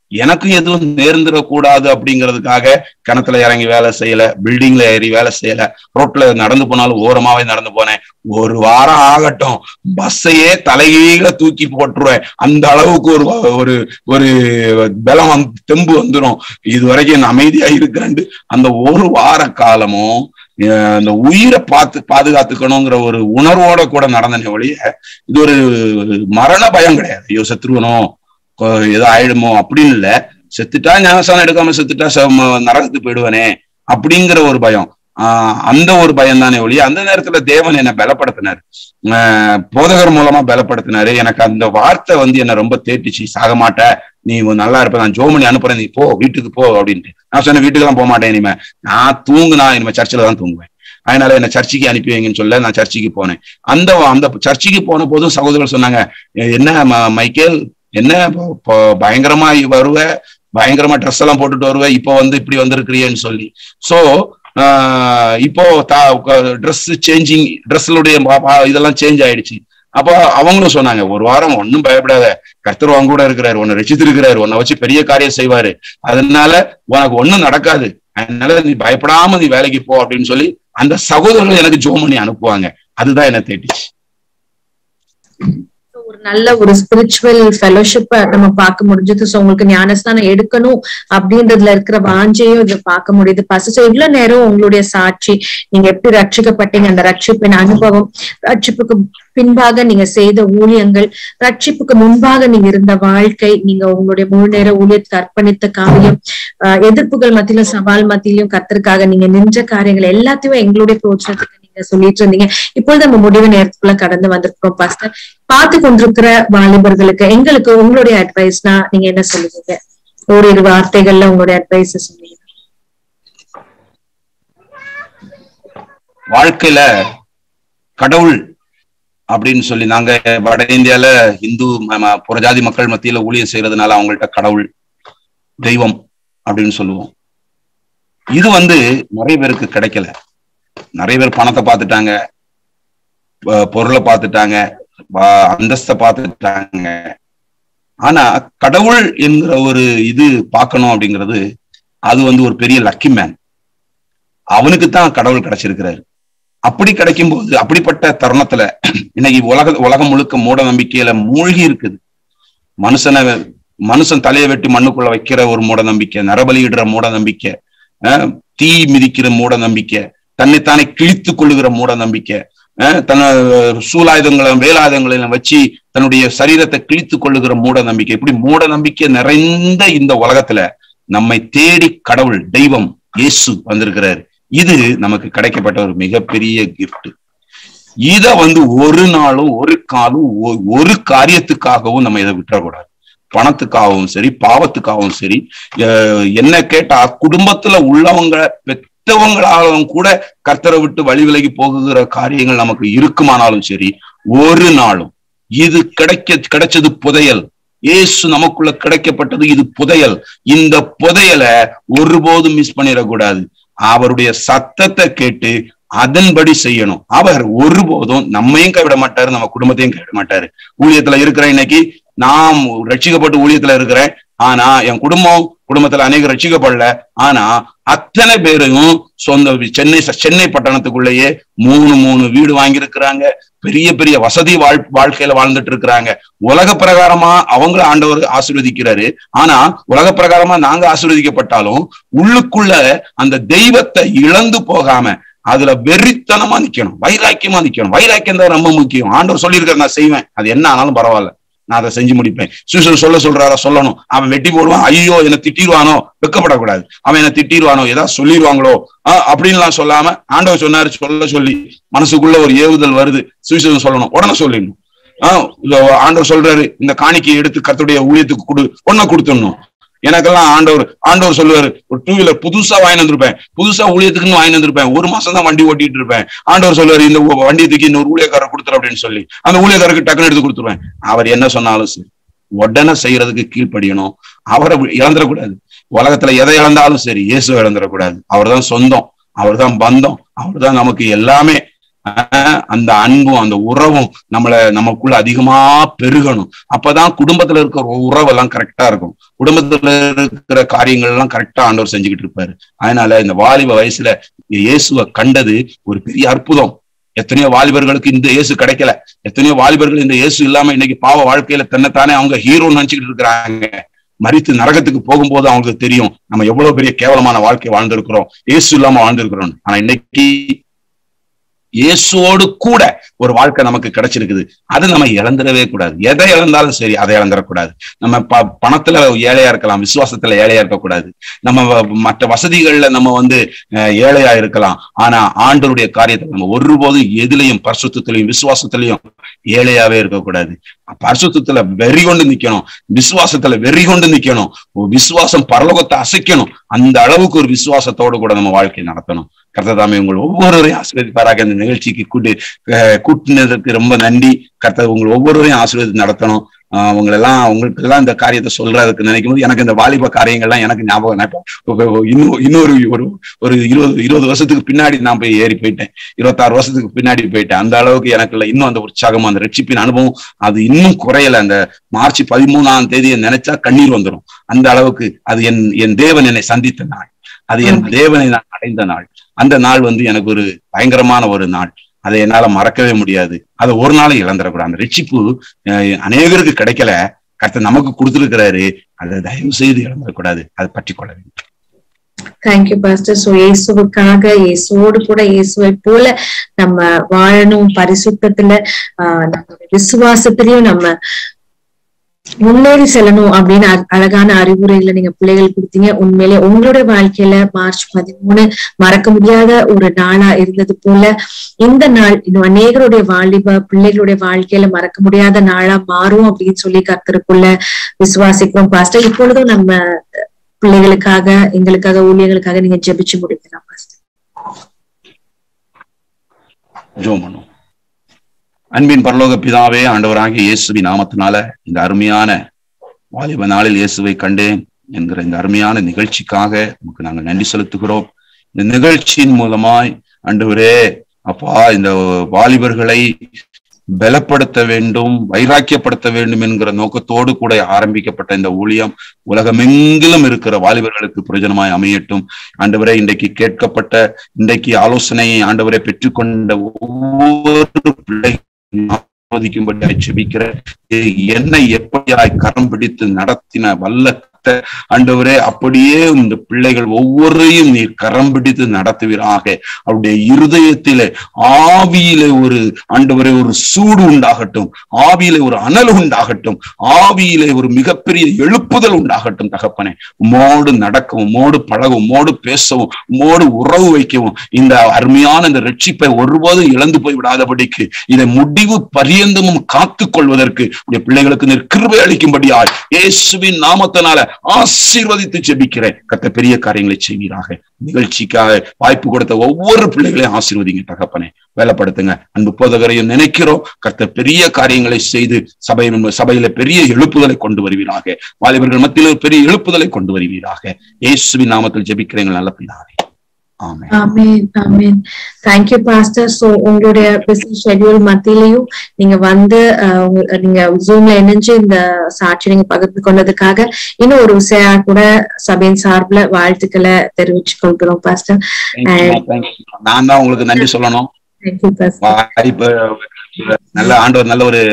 Speaker 4: எனக்கும் எதுவும் நேர்ந்துடக்கூடாது அப்படிங்கிறதுக்காக கிணத்துல இறங்கி வேலை செய்யல பில்டிங்ல ஏறி வேலை செய்யல ரோட்ல நடந்து போனாலும் ஓரமாவே நடந்து போனேன் ஒரு வாரம் ஆகட்டும் பஸ்ஸையே தலைகீழ தூக்கி போட்டுருவேன் அந்த அளவுக்கு ஒரு ஒரு ஒரு பலம் வந்து தெம்பு வந்துடும் இது வரைக்கும் நான் அமைதியா இருக்கிறேன் அந்த ஒரு வார காலமும் அஹ் அந்த உயிரை பார்த்து பாதுகாத்துக்கணுங்கிற ஒரு உணர்வோட கூட நடந்தனே ஒழிய இது ஒரு மரண பயம் கிடையாது ஐயோ செத்துருவணும் கொ- ஏதோ ஆயிடுமோ அப்படின்னு இல்ல செத்துட்டா ஞானசானம் எடுக்காம செத்துட்டா ச- ம- நரகத்துக்கு போயிடுவானே அப்படிங்கிற ஒரு பயம் ஆஹ் அந்த ஒரு பயம் தானே ஒழிய அந்த நேரத்துல தேவன் என்னை பலப்படுத்தினார் ஆஹ் போதகர் மூலமா பலப்படுத்தினாரு எனக்கு அந்த வார்த்தை வந்து என்ன ரொம்ப தேட்டிச்சு சாக மாட்ட நீ உன் நல்லா இருப்ப நான் ஜோமணி அனுப்புறேன் நீ போ வீட்டுக்கு போ அப்படின்ட்டு நான் சொன்னேன் வீட்டுக்கு எல்லாம் போக மாட்டேன் இனிமே நான் தூங்குனா இனிமே சர்ச்சில் தான் தூங்குவேன் அதனால என்ன சர்ச்சுக்கு அனுப்பி வைங்கன்னு சொல்ல நான் சர்ச்சுக்கு போனேன் அந்த அந்த சர்ச்சுக்கு போன போதும் சகோதரர் சொன்னாங்க "எ- என்ன ம- மைக்கேல் என்ன இப்போ- இப்போ பயங்கரமா வருவ பயங்கரமா ட்ரெஸ் எல்லாம் போட்டுட்டு வருவ இப்போ வந்து இப்படி வந்திருக்கிறியேன்னு சொல்லி சோ இப்போ ட்ரெஸ் சேஞ்சிங் ட்ரெஸ்லுடைய இதெல்லாம் சேஞ்ச் ஆயிடுச்சு அப்போ அவங்களும் சொன்னாங்க ஒரு வாரம் ஒன்னும் பயப்படாத கர்த்தர் அவங்க கூட இருக்கிறாரு உன்னை ரசித்திருக்கிறாரு உன்னை வச்சு பெரிய காரியம் செய்வாரு அதனால உனக்கு ஒண்ணும் நடக்காது அதனால நீ பயப்படாம நீ வேலைக்கு போ அப்படின்னு சொல்லி அந்த சகோதரர்கள் எனக்கு ஜோம் பண்ணி அனுப்புவாங்க அதுதான் என்ன தேடிச்சு
Speaker 1: ஒரு நல்ல ஒரு ஸ்பிரிச்சுவல் ஃபெலோஷிப்ப நம்ம பார்க்க முடிஞ்சது சோ உங்களுக்கு ஞானஸ்தானம் எடுக்கணும் அப்படின்றதுல இருக்கிற வாஞ்சையும் இதுல பார்க்க முடியுது பசு இவ்வளவு நேரம் உங்களுடைய சாட்சி நீங்க எப்படி ரட்சிக்கப்பட்டீங்க அந்த ரட்சிப்பின் அனுபவம் ரட்சிப்புக்கு பின்பாக நீங்க செய்த ஊழியங்கள் ரட்சிப்புக்கு முன்பாக நீங்க இருந்த வாழ்க்கை நீங்க உங்களுடைய முழு நேர ஊழியத்துக்கு அர்ப்பணித்த காரியம் ஆஹ் எதிர்ப்புகள் மத்தியிலும் சவால் மத்தியிலும் கத்திற்காக நீங்க நின்ற காரியங்கள் எல்லாத்தையும் எங்களுடைய பிரோச்சனத்துக்கு நீங்க சொல்லிட்டு இருந்தீங்க இப்பொழுது நம்ம முடிவு நேரத்துக்குள்ள கடந்து வந்திருக்கோம் பாஸ்டர் பார்த்து கொண்டிருக்கிற வாலிபர்களுக்கு எங்களுக்கு உங்களுடைய அட்வைஸ்னா நீங்க என்ன சொல்லுவீங்க ஓரிரு வார்த்தைகள்ல உங்களுடைய அட்வைஸ் சொல்லுங்க
Speaker 4: வாழ்க்கையில கடவுள் அப்படின்னு சொல்லி நாங்க வட இந்தியால இந்து ம- ம- புறஜாதி மக்கள் மத்தியில ஊழியம் செய்யறதுனால அவங்கள்ட்ட கடவுள் தெய்வம் அப்படின்னு சொல்லுவோம் இது வந்து நிறைய பேருக்கு கிடைக்கல நிறைய பேர் பணத்தை பார்த்துட்டாங்க ப- பொருளை பார்த்துட்டாங்க வா- அந்தஸ்தை பார்த்துட்டாங்க ஆனா கடவுள் என்கிற ஒரு இது பார்க்கணும் அப்படிங்கிறது அது வந்து ஒரு பெரிய லக்கி மேன் அவனுக்கு தான் கடவுள் கிடைச்சிருக்கிறாரு அப்படி கிடைக்கும் போது அப்படிப்பட்ட தருணத்துல இன்னைக்கு உலக உலகம் முழுக்க மூட நம்பிக்கையில மூழ்கி இருக்குது மனுஷனை மனுஷன் தலையை வெட்டி மண்ணுக்குள்ள வைக்கிற ஒரு மூட நம்பிக்கை நரபலியிடுற மூட நம்பிக்கை அஹ், தீ மிதிக்கிற மூட நம்பிக்கை தன்னைத்தானே கிழித்து கொள்ளுகிற மூட நம்பிக்கை அஹ், தன்னை சூலாயுதங்களை வேலாயுதங்களை வச்சு தன்னுடைய சரீரத்தை கிழித்து கொள்ளுகிற மூட நம்பிக்கை இப்படி மூட நம்பிக்கை நிறைந்த இந்த உலகத்துல நம்மை தேடி கடவுள் தெய்வம் இயேசு வந்திருக்கிறாரு இது நமக்கு கிடைக்கப்பட்ட ஒரு மிகப்பெரிய கிஃப்ட் இத வந்து ஒரு நாளும் ஒரு காலும் ஒ- ஒரு காரியத்துக்காகவும் நம்ம இதை விட்டுறக்கூடாது பணத்துக்காகவும் சரி பாவத்துக்காகவும் சரி அஹ் என்ன கேட்டா குடும்பத்துல உள்ளவங்க பெத்தவங்களாலும் கூட கர்த்தரை விட்டு வழி விலகி போகுகிற காரியங்கள் நமக்கு இருக்குமானாலும் சரி ஒரு நாளும் இது கிடைக்க கிடைச்சது புதையல் இயேசு நமக்குள்ள கிடைக்கப்பட்டது இது புதையல் இந்த புதையலை ஒருபோதும் மிஸ் பண்ணிடக்கூடாது அவருடைய சத்தத்தை கேட்டு அதன்படி செய்யணும் அவர் ஒருபோதும் நம்மையும் கைவிட மாட்டாரு நம்ம குடும்பத்தையும் கைவிட மாட்டாரு ஊழியத்துல இருக்கிற இன்னைக்கு நான் ரட்சிக்கப்பட்டு ஊழியத்துல இருக்கிறேன் ஆனா என் குடும்பம் குடும்பத்துல அநேக ரட்சிக்கப்படல ஆனா அத்தனை பேரும் சொந்த வீ- சென்னை சென்னை பட்டணத்துக்குள்ளேயே மூணு மூணு வீடு வாங்கியிருக்கிறாங்க பெரிய பெரிய வசதி வாழ் வாழ்க்கையில வாழ்ந்துட்டு இருக்கிறாங்க உலக பிரகாரமா அவங்கள ஆண்டவர் ஆசீர்வதிக்கிறாரு ஆனா உலக பிரகாரமா நாங்க ஆசீர்வதிக்கப்பட்டாலும் உள்ளுக்குள்ள அந்த தெய்வத்தை இழந்து போகாம அதுல வெறித்தனமா நிக்கணும் வைராக்கியமா நிக்கணும் வைராக்கியம் தான் ரொம்ப முக்கியம் ஆண்டவர் சொல்லியிருக்காரு நான் செய்வேன் அது என்ன ஆனாலும் பரவாயில்ல நான் அதை செஞ்சு முடிப்பேன் சுசல் சொல்ல சொல்றாரா சொல்லணும் அவன் வெட்டி போடுவான் ஐயோ என்ன திட்டிடுவானோ வெக்கப்படக்கூடாது அவன் என்ன திட்டிடுவானோ ஏதாவது சொல்லிடுவாங்களோ ஆஹ் அப்படின்லாம் சொல்லாம ஆண்டவர் சொன்னாரு சொல்ல சொல்லி மனசுக்குள்ள ஒரு ஏவுதல் வருது சுவிசேஷம் சொல்லணும் உடனே சொல்லிடணும் ஆஹ் இதோ ஆண்டவர் சொல்றாரு இந்த காணிக்கையை எடுத்து கர்த்தருடைய ஊழியத்துக்கு கொடு உடனே கொடுத்துடணும் எனக்கெல்லாம் ஆண்டவர் ஆண்டவர் சொல்லுவாரு ஒரு டூ வீலர் புதுசா வாங்கி வந்திருப்பேன் புதுசா ஊழியத்துக்குன்னு வாங்கி வந்திருப்பேன் ஒரு மாசம் தான் வண்டி ஓட்டிட்டு இருப்பேன் ஆண்டவர் சொல்லுவாரு இந்த ஊ- வண்டியை தூக்கி இன்னொரு ஊழியக்காரர் கொடுத்துரு அப்படின்னு சொல்லி அந்த ஊழியக்காரருக்கு டக்குன்னு எடுத்து கொடுத்துருவேன் அவர் என்ன சொன்னாலும் சரி உடனே செய்யறதுக்கு கீழ்ப்படியணும் அவரை வி- இழந்துடக்கூடாது உலகத்துல எதை இழந்தாலும் சரி இயேசு இழந்துடக்கூடாது அவர்தான் சொந்தம் அவர்தான் பந்தம் அவர்தான் நமக்கு எல்லாமே ஆஹ் அந்த அன்பும் அந்த உறவும் நம்மள நமக்குள்ள அதிகமா பெருகணும் அப்பதான் குடும்பத்துல இருக்கிற உறவெல்லாம் கரெக்டா இருக்கும் குடும்பத்துல இருக்கிற காரியங்கள் எல்லாம் கரெக்டா ஆண்டவர் செஞ்சுக்கிட்டு இருப்பாரு அதனால இந்த வாலிப வயசுல இயேசுவை கண்டது ஒரு பெரிய அற்புதம் எத்தனையோ வாலிபர்களுக்கு இந்த இயேசு கிடைக்கல எத்தனையோ வாலிபர்கள் இந்த இயேசு இல்லாம இன்னைக்கு பாவ வாழ்க்கையில தன்னைத்தானே அவங்க ஹீரோன்னு நினைச்சுக்கிட்டு இருக்கிறாங்க மறித்து நரகத்துக்கு போகும்போது அவங்களுக்கு தெரியும் நம்ம எவ்வளவு பெரிய கேவலமான வாழ்க்கை வாழ்ந்திருக்கிறோம் இயேசு இல்லாம வாழ்ந்திருக்கிறோம் ஆனா இன்னைக்கு இயேசுவோடு கூட ஒரு வாழ்க்கை நமக்கு கிடைச்சிருக்குது அது நம்ம இழந்துடவே கூடாது எதை இழந்தாலும் சரி அதை இழந்துடக்கூடாது நம்ம ப பணத்துல ஏழையா இருக்கலாம் விசுவாசத்துல ஏழையா இருக்கக்கூடாது நம்ம வ- மற்ற வசதிகள்ல நம்ம வந்து அஹ், ஏழையா இருக்கலாம் ஆனா ஆண்டவருடைய காரியத்தை நம்ம ஒருபோதும் எதுலையும் பரிசுத்தத்திலையும் விசுவாசத்திலையும் ஏழையாவே இருக்கக்கூடாது பரிசுத்தத்துல வெறி கொண்டு நிக்கணும் விசுவாசத்துல வெறி கொண்டு நிக்கணும் ஒரு விசுவாசம் பரலோகத்தை அசைக்கணும் அந்த அளவுக்கு ஒரு விசுவாசத்தோடு கூட நம்ம வாழ்க்கை நடத்தணும் கர்த்ததாமே உங்கள் ஒவ்வொருவரையும் ஆசீர்வதிப்பாராக இந்த நிகழ்ச்சிக்கு கூட்டு அஹ், கூட்டினதற்கு ரொம்ப நன்றி கர்த்தர் உங்கள் ஒவ்வொருவரையும் ஆசீர்வதி நடத்தணும் ஆஹ் உங்களெல்லாம் உங்களுக்கு எல்லாம் இந்த காரியத்தை சொல்றதுக்கு நினைக்கும் போது எனக்கு இந்த வாலிப காரியங்கள்லாம் எனக்கு ஞாபகம் நான் இப்போ இன்னும் இன்னொரு ஒரு ஒரு இருபது இருபது வருஷத்துக்கு பின்னாடி நான் போய் ஏறி போயிட்டேன் இருபத்தாறு வருஷத்துக்கு பின்னாடி போயிட்டேன் அந்த அளவுக்கு எனக்கு இல்ல இன்னும் அந்த உற்சாகம் அந்த ரட்சிப்பின் அனுபவம் அது இன்னும் குறையல அந்த மார்ச் பதிமூணாம் தேதியை நினைச்சா கண்ணீர் வந்துடும் அந்த அளவுக்கு அது என் என் தேவன் என்னை சந்தித்த நாள் அது என் தேவனை நான் அடைந்த நாள் அந்த நாள் வந்து எனக்கு ஒரு பயங்கரமான ஒரு நாள் அதை என்னால மறக்கவே முடியாது அதை ஒரு நாளும் இழந்துடக்கூடாது அந்த ரட்சிப்பு அஹ், அநேகருக்கு கிடைக்கல கர்த்தர் நமக்கு கொடுத்திருக்கிறாரு அதை தயவு செய்து இழந்துடக்கூடாது அதை பற்றி கொள்ள வேண்டும்
Speaker 1: தேங்க்யூ பாஸ்டர் சோ இயேசுவுக்காக இயேசுவோடு கூட இயேசுவை போல நம்ம வாழணும் பரிசுத்தத்துல ஆஹ் நம்மளுடைய விசுவாசத்திலையும் நம்ம முன்னேறி செல்லணும் அப்படின்னு அ- அழகான அறிவுரைகளை நீங்க பிள்ளைகள் கொடுத்தீங்க உண்மையிலே உங்களுடைய வாழ்க்கையில மார்ச் பதிமூணு மறக்க முடியாத ஒரு நாளா இருந்தது போல இந்த நாள் இன்னும் அநேகருடைய வாலிப பிள்ளைகளுடைய வாழ்க்கையில மறக்க முடியாத நாளா மாறும் அப்படின்னு சொல்லி கர்த்தருக்குள்ள விசுவாசிக்கும் பாஸ்டர் இப்பொழுதும் நம்ம பிள்ளைகளுக்காக எங்களுக்காக ஊழியர்களுக்காக நீங்க ஜெபிச்சு முடிக்கலாம் பாஸ்டர்
Speaker 4: ஜெபம் பண்ணுவோம் அன்பின் பரலோக பிதாவே ஆண்டவராகிய இயேசுவின் நாமத்தினால இந்த அருமையான வாலிப நாளில் இயேசுவை கண்டேன் என்கிற இந்த அருமையான நிகழ்ச்சிக்காக உமக்கு நாங்கள் நன்றி செலுத்துகிறோம் இந்த நிகழ்ச்சியின் மூலமாய் ஆண்டவரே அப்பா இந்த வாலிபர்களை பலப்படுத்த வேண்டும் வைராக்கியப்படுத்த வேண்டும் என்கிற நோக்கத்தோடு கூட ஆரம்பிக்கப்பட்ட இந்த ஊழியம் உலகமெங்கிலும் இருக்கிற வாலிபர்களுக்கு பிரயோஜனமாய் அமையட்டும் ஆண்டவரே இன்றைக்கு கேட்கப்பட்ட இன்றைக்கு ஆலோசனையை ஆண்டவரை பெற்றுக்கொண்ட ஒவ்வொரு பிள்ளை ஆஸ்வதிக்கும்படியாய் செபிக்கிற என்னை எப்படியாய் கரம் பிடித்து நடத்தின வல்ல கர்த்தர், ஆண்டவரே அப்படியே இந்த பிள்ளைகள் ஒவ்வொருவரையும் நீர் கரம் பிடித்து நடத்துவீராக அவருடைய இருதயத்திலே ஆவியிலே ஒரு ஆண்டவரே ஒரு சூடு உண்டாகட்டும் ஆவியிலே ஒரு அனல் உண்டாகட்டும் ஆவியிலே ஒரு மிகப்பெரிய எழுப்புதல் உண்டாகட்டும் தகப்பனே உம்மோடு நடக்கவும் உம்மோடு பழகவும் உம்மோடு பேசவும் உம்மோடு உறவு வைக்கவும் இந்த அருமையான இந்த ரட்சிப்பை ஒருபோதும் இழந்து போய் விடாதபடிக்கு இதை முடிவு பரியந்தமும் காத்துக் கொள்வதற்கு உடைய பிள்ளைகளுக்கு நீர் கிருபை அளிக்கும்படியாய் இயேசுவின் நாமத்தினால ஆசீர்வதித்து ஜெபிக்கிறேன் கத்த பெரிய காரியங்களை செய்வீராக நிகழ்ச்சிக்காக வாய்ப்பு கொடுத்த ஒவ்வொரு பிள்ளைகளையும் ஆசீர்வதிங்க தகப்பனே வேலைப்படுத்துங்க அன்பு போதகரையும் நினைக்கிறோம் கர்த்தர் பெரிய காரியங்களை செய்து சபை சபையில பெரிய எழுப்புதலை கொண்டு வருவீராக வாலிபர்கள் மத்தியில் ஒரு பெரிய எழுப்புதலை கொண்டு வருவீராக இயேசுவின் நாமத்தில் ஜெபிக்கிறேன் நல்ல பிதாவே amen
Speaker 1: amen amen thank you pastor so உங்களுடைய பிஸி ஷெட்யூல் மத்தியிலையும் நீங்க வந்து அஹ், உங்க- நீங்க ஜூம்ல இணைஞ்சு இந்த சாட்சி நீங்க பகிர்ந்து கொண்டதுக்காக இன்னும் ஒரு விஷயா கூட சபையின் சார்பில் வாழ்த்துக்களை தெரிவிச்சு கொள்கிறோம் pastor
Speaker 4: Thank you, ma. Thank you, ma. நான் தான் உங்களுக்கு நன்றி சொல்லணும்
Speaker 1: தேங்க்யூ பாஸ்டர்
Speaker 4: வாய்ப்பு நல்ல ஆண்டவர் நல்ல ஒரு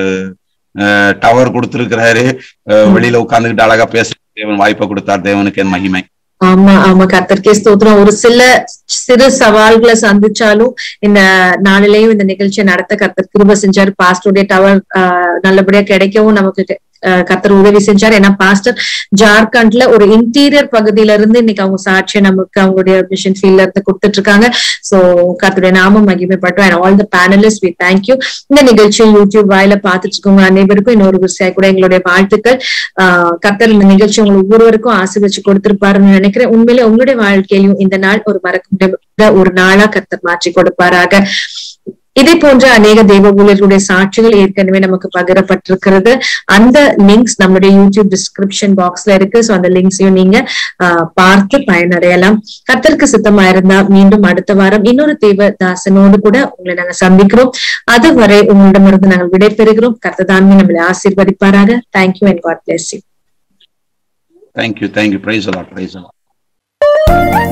Speaker 4: டவர் கொடுத்திருக்கிறாரு அஹ், வெளியில உட்கார்ந்துகிட்டு அழகா பேச தேவன் வாய்ப்பை கொடுத்தார் தேவனுக்கு என் மகிமை
Speaker 1: ஆமா ஆமா கத்தர்க்கே ஸ்தோத்திரம் ஒரு சில சிறு சவால்களை சந்திச்சாலும் இந்த நாளிலையும் இந்த நிகழ்ச்சியை நடத்த கத்தர் கிருப செஞ்சாரு பாஸ்டருடைய டவர் நல்லபடியா கிடைக்கவும் நமக்கு அஹ், கத்தர் உதவி செஞ்சார் ஏன்னா பாஸ்டர் ஜார்க்கண்ட்ல ஒரு இன்டீரியர் பகுதியில இருந்து இன்னைக்கு அவங்க சாட்சியை நமக்கு அவங்களுடைய மிஷன் ஃபீல்ட்ல இருந்து கொடுத்துட்டு இருக்காங்க சோ கத்தருடைய நாமம் மகிமைப்பட்டோம் and all the panelist we thank you இந்த நிகழ்ச்சியை யூடியூப் வாயில பார்த்துட்டு இருக்கவங்க அனைவருக்கும் இன்னொரு விஷயம் கூட எங்களுடைய வாழ்த்துக்கள் ஆஹ் கர்த்தர் இந்த நிகழ்ச்சி உங்களை ஒவ்வொருவருக்கும் ஆசீர்வச்சு கொடுத்திருப்பாருன்னு நினைக்கிறேன் உண்மையிலே உங்களுடைய வாழ்க்கையிலும் இந்த நாள் ஒரு மறக்க முடியாத ஒரு நாளா கர்த்தர் மாற்றி கொடுப்பாராக இதே போன்ற அநேக தெய்வ ஊழியர்களுடைய சாட்சிகள் ஏற்கனவே நமக்கு பகிரப்பட்டிருக்கிறது அந்த லிங்க்ஸ் நம்மளுடைய யூடியூப் டிஸ்கிரிப்ஷன் பாக்ஸ்ல இருக்கு சோ அந்த லிங்க்ஸையும் நீங்க ஆஹ், பார்த்து பயனடையலாம் கத்தருக்கு சித்தமா இருந்தா மீண்டும் அடுத்த வாரம் இன்னொரு தெய்வ தாசனோடு கூட உங்களை நாங்க சந்திக்கிறோம் அதுவரை உங்களிடமிருந்து நாங்கள் விடைபெறுகிறோம் கர்த்ததாமே நம்மளை ஆசீர்வதிப்பாராக thank you and God bless you
Speaker 4: thank you thank you praise அலாம் பிரைஸ் அலாம்